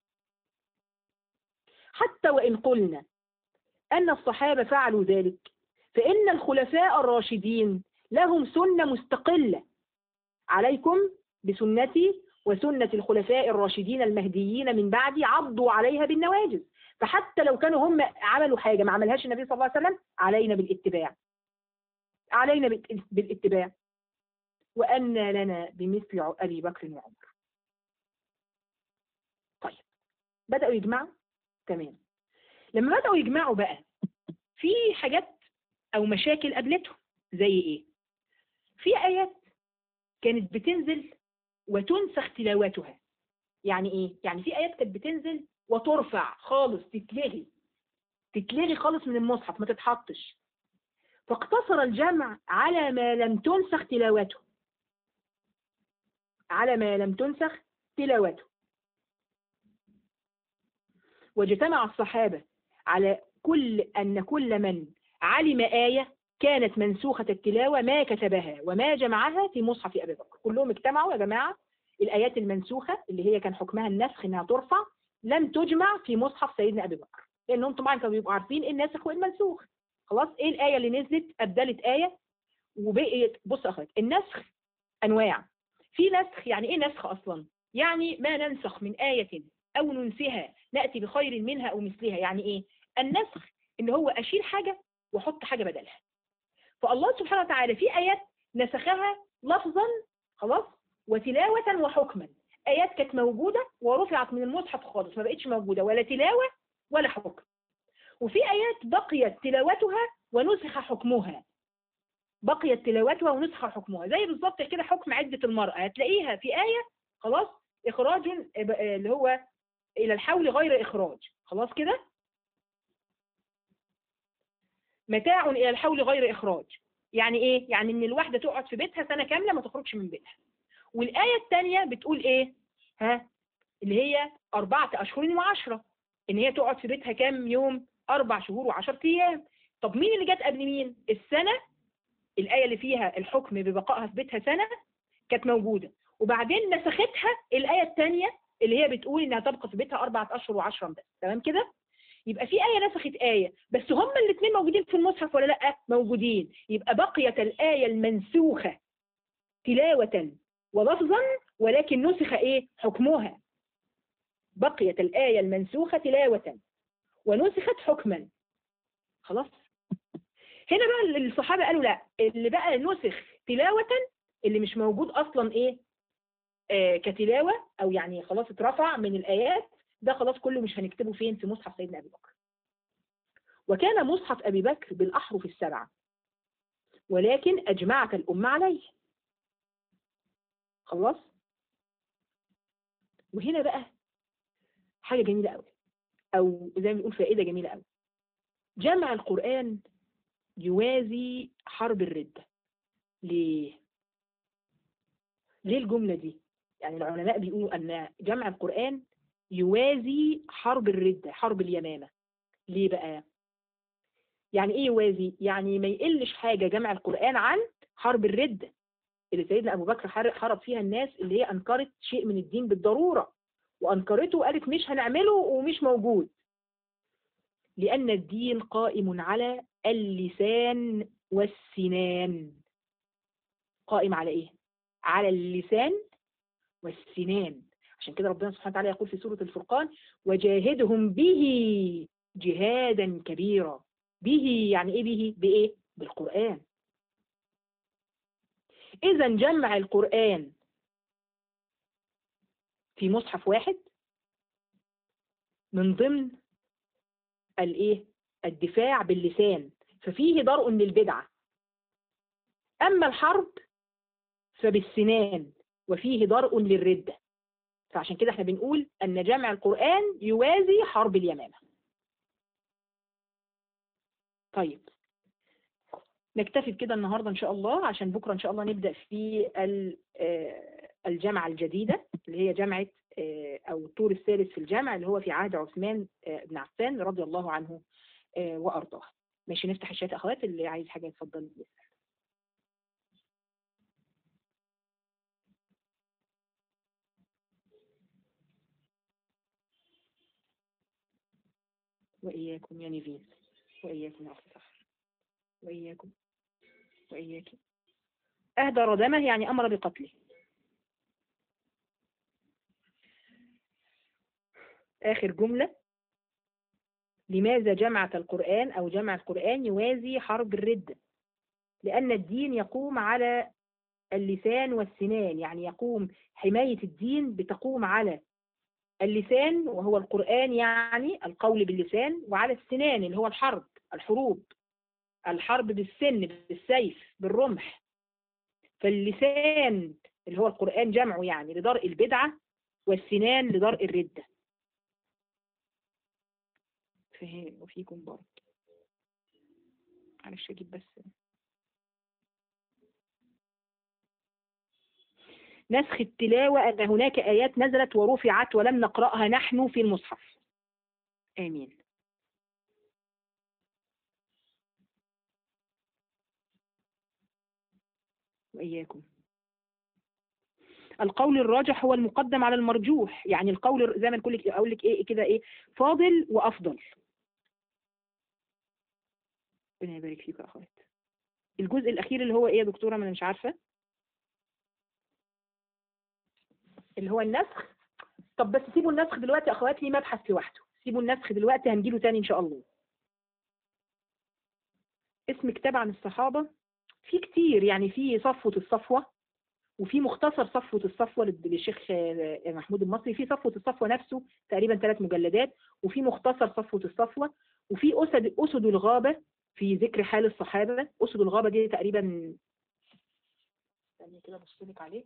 حتى وإن قلنا أن الصحابة فعلوا ذلك فإن الخلفاء الراشدين لهم سنة مستقلة عليكم بسنتي وسنة الخلفاء الراشدين المهديين من بعدي عضوا عليها بالنواجذ فحتى لو كانوا هم عملوا حاجة ما عملهاش النبي صلى الله عليه وسلم علينا بالاتباع علينا بالاتباع وأن لنا بمثل أبي بكر وعمر طيب بدأوا يجمعوا تمام لما بدأوا يجمعوا بقى في حاجات أو مشاكل قابلتهم زي إيه؟ في آيات كانت بتنزل وتنسخ تلاوتها يعني إيه؟ يعني في آيات كانت بتنزل وترفع خالص تتلغي تتلغي خالص من المصحف ما تتحطش فاقتصر الجمع على ما لم تنسخ تلاوته على ما لم تنسخ تلاوته واجتمع الصحابة على كل أن كل من علم آية كانت منسوخة التلاوة ما كتبها وما جمعها في مصحف أبي بكر كلهم اجتمعوا يا جماعة الآيات المنسوخة اللي هي كان حكمها النسخ إنها ترفع لم تجمع في مصحف سيدنا أبي بكر لأنهم طبعا كانوا بيبقوا عارفين إيه الناسخ وإيه المنسوخ خلاص إيه الآية اللي نزلت أبدلت آية وبقيت بص يا اخوات النسخ انواع في نسخ يعني ايه نسخ اصلا يعني ما ننسخ من آية او ننسها نأتي بخير منها او مثلها يعني ايه النسخ ان هو اشيل حاجة واحط حاجة بدلها فالله سبحانه وتعالى في آيات نسخها لفظا خلاص وتلاوة وحكما آيات كانت موجودة ورفعت من المصحف خالص ما بقتش موجودة ولا تلاوة ولا حكم وفي آيات بقيت تلاوتها ونسخ حكمها بقيت تلاوتها ونسخ حكمها زي بالظبط كده حكم عدة المرأة هتلاقيها في آية خلاص إخراج اللي هو إلى الحول غير إخراج خلاص كده متاع إلى الحول غير إخراج يعني إيه؟ يعني إن الواحدة تقعد في بيتها سنة كاملة ما تخرجش من بيتها والآية الثانية بتقول إيه؟ ها؟ اللي هي أربعة أشهر وعشرة إن هي تقعد في بيتها كام يوم؟ أربع شهور وعشرة أيام طب مين اللي جت قبل مين؟ السنة الآية اللي فيها الحكم ببقائها في بيتها سنة كانت موجودة وبعدين نسختها الآية الثانية اللي هي بتقول إنها تبقى في بيتها أربعة أشهر وعشرة بس تمام كده؟ يبقى في آية نسخت آية بس هما الاثنين موجودين في المصحف ولا لأ؟ موجودين يبقى بقيت الآية المنسوخة تلاوة ولفظا ولكن نسخ إيه؟ حكمها بقيت الآية المنسوخة تلاوة ونسخت حكما خلاص هنا بقى الصحابة قالوا لا اللي بقى نسخ تلاوة اللي مش موجود أصلا إيه آه كتلاوة أو يعني خلاص اترفع من الآيات ده خلاص كله مش هنكتبه فين في مصحف سيدنا أبي بكر وكان مصحف أبي بكر بالأحرف السبعة ولكن أجمعت الأمة عليه خلاص وهنا بقى حاجة جميلة قوي أو زي ما بنقول فائدة جميلة قوي جمع القرآن يوازي حرب الردة ليه؟ ليه الجملة دي؟ يعني العلماء بيقولوا أن جمع القرآن يوازي حرب الردة حرب اليمامة ليه بقى؟ يعني إيه يوازي؟ يعني ما يقلش حاجة جمع القرآن عن حرب الردة اللي سيدنا أبو بكر حرب فيها الناس اللي هي أنكرت شيء من الدين بالضرورة وأنكرته وقالت مش هنعمله ومش موجود لأن الدين قائم على اللسان والسنان قائم على إيه؟ على اللسان والسنان عشان كده ربنا سبحانه وتعالى يقول في سورة الفرقان وجاهدهم به جهادا كبيرا به يعني إيه به؟ بإيه؟ بالقرآن إذا جمع القرآن في مصحف واحد من ضمن الايه الدفاع باللسان ففيه درء للبدعة أما الحرب فبالسنان وفيه درء للردة فعشان كده احنا بنقول أن جمع القرآن يوازي حرب اليمامة طيب نكتفي بكده النهاردة إن شاء الله عشان بكرة إن شاء الله نبدأ في الجامعة الجديدة اللي هي جامعة أو الطور الثالث في الجامع اللي هو في عهد عثمان بن عفان رضي الله عنه وأرضاه ماشي نفتح الشات أخوات اللي عايز حاجة يتفضل يسأل وإياكم يا نيفين وإياكم يا أخت سحر وإياكم وإياكم أهدر دمه يعني أمر بقتله آخر جملة لماذا جمعت القرآن أو جمع القرآن يوازي حرب الردة لأن الدين يقوم على اللسان والسنان يعني يقوم حماية الدين بتقوم على اللسان وهو القرآن يعني القول باللسان وعلى السنان اللي هو الحرب الحروب الحرب بالسن بالسيف بالرمح فاللسان اللي هو القرآن جمعه يعني لدرء البدعة والسنان لدرء الردة فهم وفيكم برضه معلش اجيب بس نسخ التلاوة أن هناك آيات نزلت ورفعت ولم نقرأها نحن في المصحف آمين وإياكم القول الراجح هو المقدم على المرجوح يعني القول زي ما نقول لك اقول لك ايه كده ايه فاضل وافضل ربنا يبارك فيك يا اخوات الجزء الأخير اللي هو إيه يا دكتورة ما أنا مش عارفة اللي هو النسخ طب بس سيبوا النسخ دلوقتي يا أخوات لي مبحث لوحده سيبوا النسخ دلوقتي هنجيله تاني إن شاء الله اسم كتاب عن الصحابة في كتير يعني في صفوة الصفوة وفي مختصر صفوة الصفوة لل- للشيخ آه، محمود المصري في صفوة الصفوة نفسه تقريبا ثلاث مجلدات وفي مختصر صفوة الصفوة وفي أسد أسد الغابة في ذكر حال الصحابة أسد الغابة دي تقريبا استني كده بص لك عليه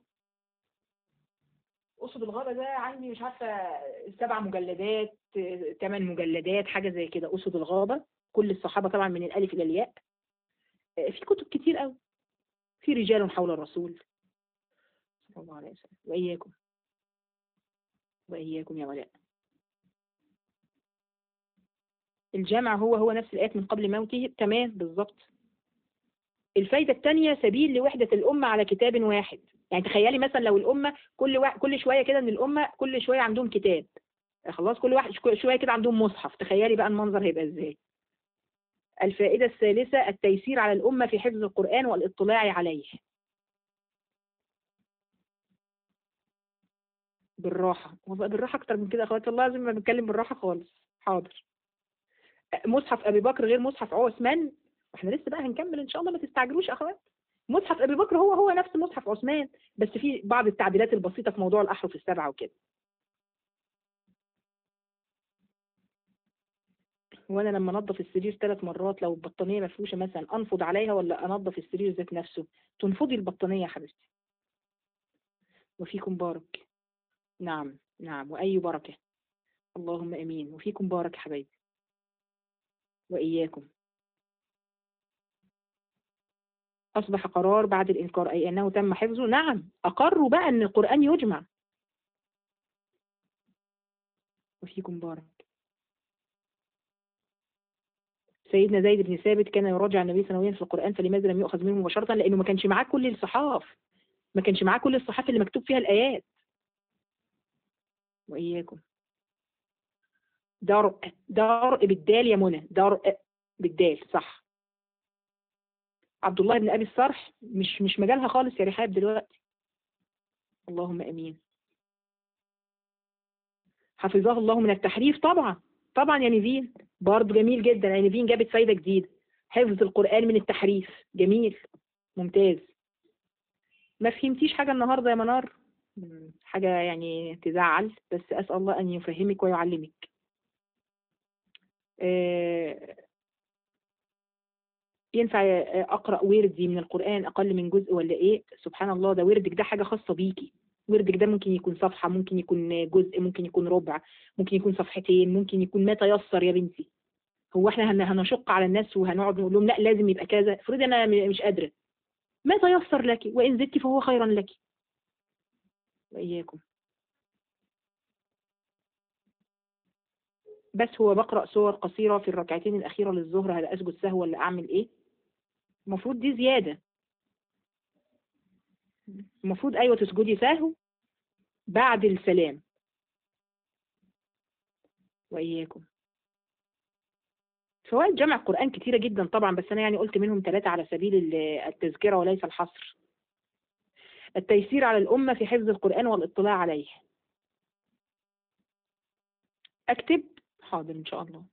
أسد الغابة ده عندي مش عارفة سبع مجلدات آه، ثمان مجلدات حاجة زي كده أسد الغابة كل الصحابة طبعا من الألف إلى الياء آه، في كتب كتير قوي في رجال حول الرسول صلى الله عليه وسلم وإياكم وإياكم يا ولاء الجمع هو هو نفس الآيات من قبل موته تمام بالظبط الفايدة الثانية سبيل لوحدة الأمة على كتاب واحد يعني تخيلي مثلا لو الأمة كل وا... كل شوية كده من الأمة كل شوية عندهم كتاب خلاص كل واحد شو- شوية كده عندهم مصحف تخيلي بقى المنظر هيبقى ازاي الفائدة الثالثة التيسير على الأمة في حفظ القرآن والاطلاع عليه بالراحة والله بالراحة أكتر من كده يا أخواتي الله لازم ما بنتكلم بالراحة خالص حاضر مصحف أبي بكر غير مصحف عثمان واحنا لسه بقى هنكمل إن شاء الله ما تستعجلوش يا أخوات مصحف أبي بكر هو هو نفس مصحف عثمان بس في بعض التعديلات البسيطة في موضوع الأحرف السبعة وكده وانا لما انضف السرير ثلاث مرات لو البطانيه مفروشه مثلا انفض عليها ولا انضف السرير ذات نفسه تنفضي البطانيه يا حبيبتي وفيكم بارك نعم نعم واي بركه اللهم امين وفيكم بارك يا حبايبي واياكم اصبح قرار بعد الانكار اي انه تم حفظه نعم اقروا بقى ان القران يجمع وفيكم بارك سيدنا زيد بن ثابت كان يراجع النبي سنويا في القرآن فلماذا لم يؤخذ منه مباشرة لأنه ما كانش معاه كل الصحاف ما كانش معاه كل الصحاف اللي مكتوب فيها الآيات وإياكم درء درء بالدال يا منى درء بالدال صح عبد الله بن أبي الصرح مش مش مجالها خالص يا رحاب دلوقتي اللهم أمين حفظه الله من التحريف طبعا طبعا يا نيفين برضه جميل جدا يا نيفين جابت فايدة جديدة حفظ القرآن من التحريف جميل ممتاز ما فهمتيش حاجة النهاردة يا منار مم، حاجة يعني تزعل بس أسأل الله أن يفهمك ويعلمك آه، ينفع آه، أقرأ وردي من القرآن أقل من جزء ولا إيه سبحان الله ده وردك ده حاجة خاصة بيكي وردك ده ممكن يكون صفحة ممكن يكون جزء ممكن يكون ربع ممكن يكون صفحتين ممكن يكون ما تيسر يا بنتي هو احنا هن- هنشق على الناس وهنقعد نقول لهم لا لازم يبقى كذا افرضي انا م- مش قادره ما تيسر لك وان زدت فهو خيرا لك واياكم بس هو بقرا سور قصيره في الركعتين الاخيره للظهر هل اسجد سهو ولا اعمل ايه المفروض دي زياده المفروض ايوه تسجدي سهو بعد السلام واياكم فوائد جمع القرآن كتيرة جدا طبعا بس أنا يعني قلت منهم ثلاثة على سبيل ال- التذكرة وليس الحصر التيسير على الأمة في حفظ القرآن والاطلاع عليه أكتب حاضر إن شاء الله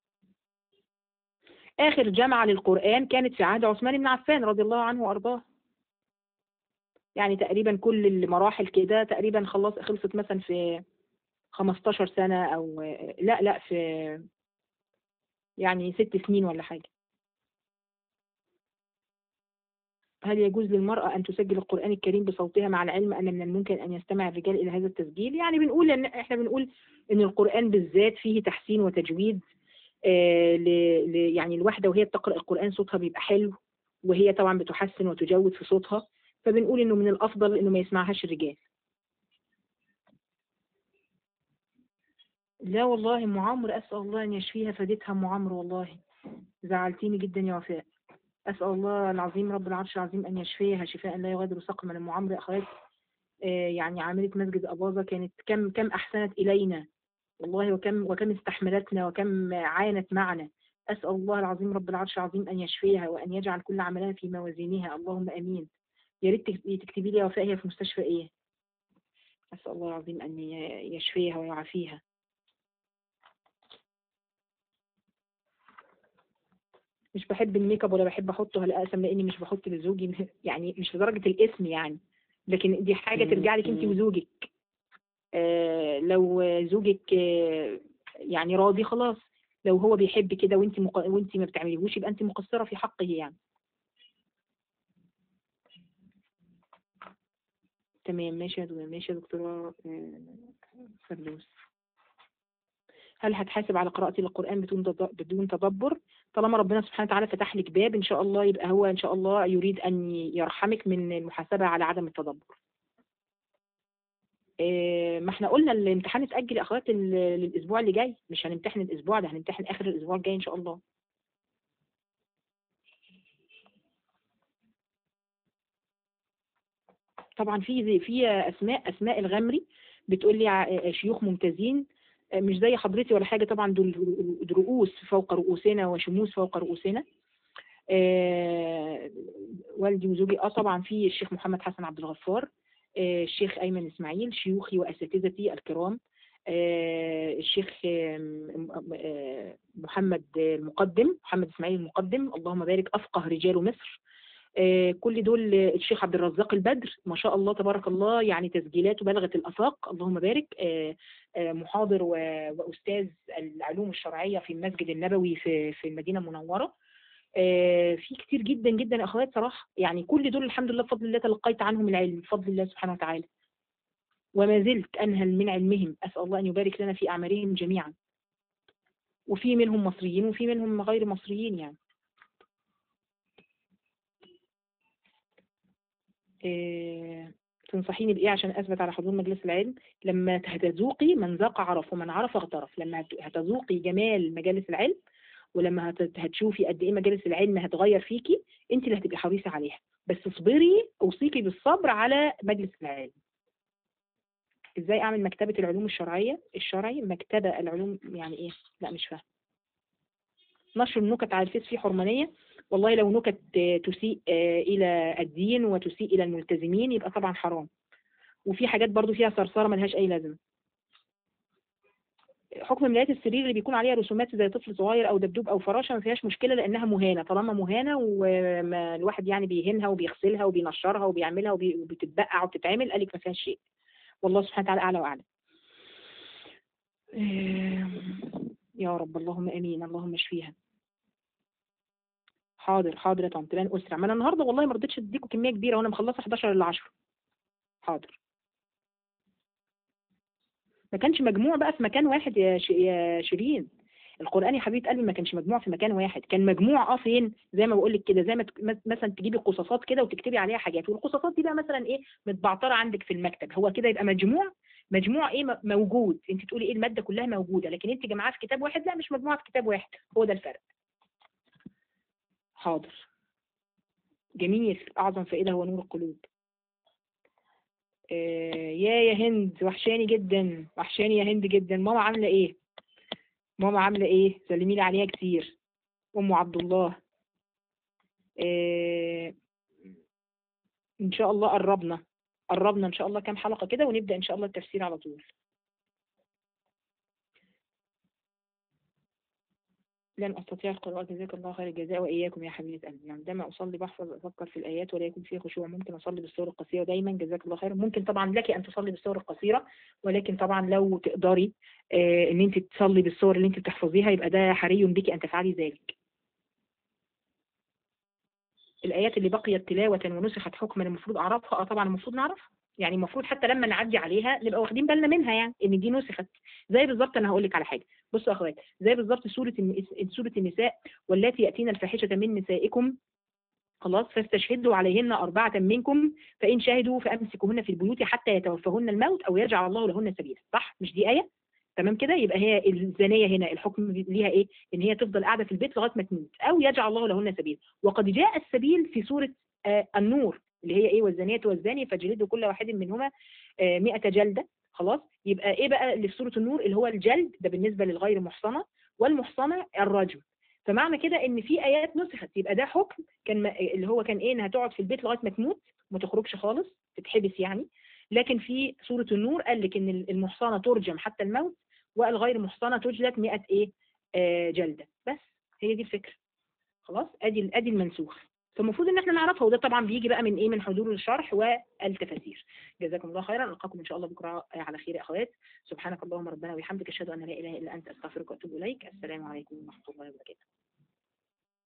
آخر جمعة للقرآن كانت في عهد عثمان بن عفان رضي الله عنه وأرضاه يعني تقريبا كل المراحل كده تقريبا خلاص خلصت مثلا في 15 سنة أو لا لا في يعني ست سنين ولا حاجة هل يجوز للمرأة أن تسجل القرآن الكريم بصوتها مع العلم أن من الممكن أن يستمع الرجال إلى هذا التسجيل يعني بنقول إن إحنا بنقول إن القرآن بالذات فيه تحسين وتجويد آه ل... ل... يعني الواحدة وهي بتقرأ القرآن صوتها بيبقى حلو وهي طبعا بتحسن وتجود في صوتها فبنقول إنه من الأفضل إنه ما يسمعهاش الرجال لا والله أم عمرو أسأل الله أن يشفيها فديتها أم عمرو والله زعلتيني جدا يا وفاء أسأل الله العظيم رب العرش العظيم أن يشفيها شفاء لا يغادر سقما أم عمرو يا أخوات آه، يعني عاملة مسجد أباظة كانت كم كم أحسنت إلينا والله وكم وكم استحملتنا وكم عانت معنا أسأل الله العظيم رب العرش العظيم أن يشفيها وأن يجعل كل عملها في موازينها اللهم أمين يا ريت تكت- تكتبي لي يا وفاء هي في مستشفى إيه أسأل الله العظيم أن ي- يشفيها ويعافيها مش بحب الميك اب ولا بحب احطه هلا اسم لاني مش بحط لزوجي يعني مش لدرجه الاسم يعني لكن دي حاجه مم. ترجع لك انت مم. وزوجك آه لو زوجك آه يعني راضي خلاص لو هو بيحب كده وانت مق... وانت ما بتعمليهوش يبقى انت مقصره في حقه يعني تمام ماشي يا دكتور ماشي يا دكتوره آه، فردوس هل هتحاسب على قراءتي للقرآن بدون تد- بدون تدبر طالما ربنا سبحانه وتعالى فتح لك باب إن شاء الله يبقى هو إن شاء الله يريد أن يرحمك من المحاسبة على عدم التدبر إيه، ما احنا قلنا الامتحان اتأجل يا أخوات ال- للأسبوع اللي جاي مش هنمتحن الأسبوع ده هنمتحن آخر الأسبوع الجاي إن شاء الله طبعا في زي- في أسماء أسماء الغمري بتقول لي ع- شيوخ ممتازين مش زي حضرتي ولا حاجة طبعا دول رؤوس فوق رؤوسنا وشموس فوق رؤوسنا آه، والدي وزوجي اه طبعا في الشيخ محمد حسن عبد الغفار آه، الشيخ ايمن اسماعيل شيوخي واساتذتي الكرام آه، الشيخ آم، آه، محمد المقدم محمد اسماعيل المقدم اللهم بارك افقه رجال مصر آه، كل دول آه، الشيخ عبد الرزاق البدر ما شاء الله تبارك الله يعني تسجيلاته بلغت الافاق اللهم بارك آه، آه، محاضر و- واستاذ العلوم الشرعيه في المسجد النبوي في في المدينه المنوره آه، في كتير جدا جدا يا اخوات صراحه يعني كل دول الحمد لله بفضل الله تلقيت عنهم العلم بفضل الله سبحانه وتعالى وما زلت انهل من علمهم اسال الله ان يبارك لنا في اعمالهم جميعا وفي منهم مصريين وفي منهم غير مصريين يعني آه، تنصحيني بإيه عشان أثبت على حضور مجلس العلم لما هتذوقي من ذاق عرف ومن عرف اغترف لما هت- هتذوقي جمال مجالس العلم ولما هت- هتشوفي قد ايه مجالس العلم هتغير فيكي انت اللي هتبقي حريصه عليها بس اصبري اوصيكي بالصبر على مجلس العلم ازاي اعمل مكتبه العلوم الشرعيه الشرعي مكتبه العلوم يعني ايه لا مش فاهم نشر النكت على الفيس فيه حرمانيه والله لو نكت آه، تسيء آه، الى الدين وتسيء الى الملتزمين يبقى طبعا حرام وفي حاجات برضو فيها صرصره ملهاش اي لازمه حكم ملايات السرير اللي بيكون عليها رسومات زي طفل صغير او دبدوب او فراشه ما فيهاش مشكله لانها مهانه طالما مهانه وما الواحد يعني بيهنها وبيغسلها وبينشرها وبيعملها وبي- وبتتبقع وبتتعمل قال لك ما فيهاش شيء والله سبحانه وتعالى اعلى واعلم آم، يا رب اللهم امين اللهم اشفيها حاضر حاضر يا طنط لن اسرع ما انا النهارده والله ما رضيتش اديكم كميه كبيره وانا مخلصه 11 الا 10 حاضر ما كانش مجموع بقى في مكان واحد يا ش... يا شيرين القرآن يا حبيبة قلبي ما كانش مجموع في مكان واحد كان مجموع اه فين زي ما بقول لك كده زي ما تك- مس- مثلا تجيبي قصاصات كده وتكتبي عليها حاجات والقصاصات دي بقى مثلا ايه متبعترة عندك في المكتب هو كده يبقى مجموع مجموع ايه م- موجود انت تقولي ايه المادة كلها موجودة لكن انت جمعها في كتاب واحد لا مش مجموعة في كتاب واحد هو ده الفرق حاضر جميل اعظم فائدة هو نور القلوب آه، يا يا هند وحشاني جدا وحشاني يا هند جدا ماما عاملة ايه ماما عاملة ايه سلمي لي عليها كتير ام عبد الله آه، ان شاء الله قربنا قربنا ان شاء الله كام حلقة كده ونبدأ ان شاء الله التفسير على طول لن أستطيع القراءة جزاك الله خير الجزاء وإياكم يا حبيبة قلبي عندما أصلي بحفظ أفكر في الآيات ولا يكون فيه خشوع ممكن أصلي بالسور القصيرة دايما جزاك الله خير ممكن طبعا لك أن تصلي بالسور القصيرة ولكن طبعا لو تقدري آه، إن أنت تصلي بالسور اللي أنت بتحفظيها يبقى ده حري بك أن تفعلي ذلك الآيات اللي بقيت تلاوة ونسخت حكما المفروض أعرفها أه طبعا المفروض نعرفها يعني المفروض حتى لما نعدي عليها نبقى واخدين بالنا منها يعني ان دي نسخت زي بالظبط انا هقول لك على حاجه بصوا يا اخوات زي بالظبط سوره الن- سوره النساء واللاتي ياتين الفاحشه من نسائكم خلاص فاستشهدوا عليهن أربعة منكم فإن شهدوا فأمسكوهن في البيوت حتى يتوفهن الموت أو يجعل الله لهن سبيلا صح مش دي آية تمام كده يبقى هي الزانية هنا الحكم ليها إيه إن هي تفضل قاعدة في البيت لغاية ما تموت أو يجعل الله لهن سبيلا وقد جاء السبيل في سورة آه النور اللي هي إيه والزانية والزاني فجلدوا كل واحد منهما آه 100 جلدة خلاص يبقى إيه بقى اللي في سورة النور اللي هو الجلد ده بالنسبة للغير محصنة والمحصنة الرجم فمعنى كده ان في ايات نسخت يبقى ده حكم كان م- اللي هو كان ايه انها تقعد في البيت لغايه ما تموت ما تخرجش خالص تتحبس يعني لكن في سوره النور قال لك ان المحصنه ترجم حتى الموت والغير محصنه تجلد 100 ايه آه جلده بس هي دي الفكره خلاص ادي ادي المنسوخ فالمفروض ان احنا نعرفها وده طبعا بيجي بقى من ايه من حضور الشرح والتفاسير جزاكم الله خيرا القاكم ان شاء الله بكره على خير يا اخوات سبحانك اللهم ربنا وبحمدك اشهد ان لا اله الا انت استغفرك واتوب اليك السلام عليكم ورحمه الله وبركاته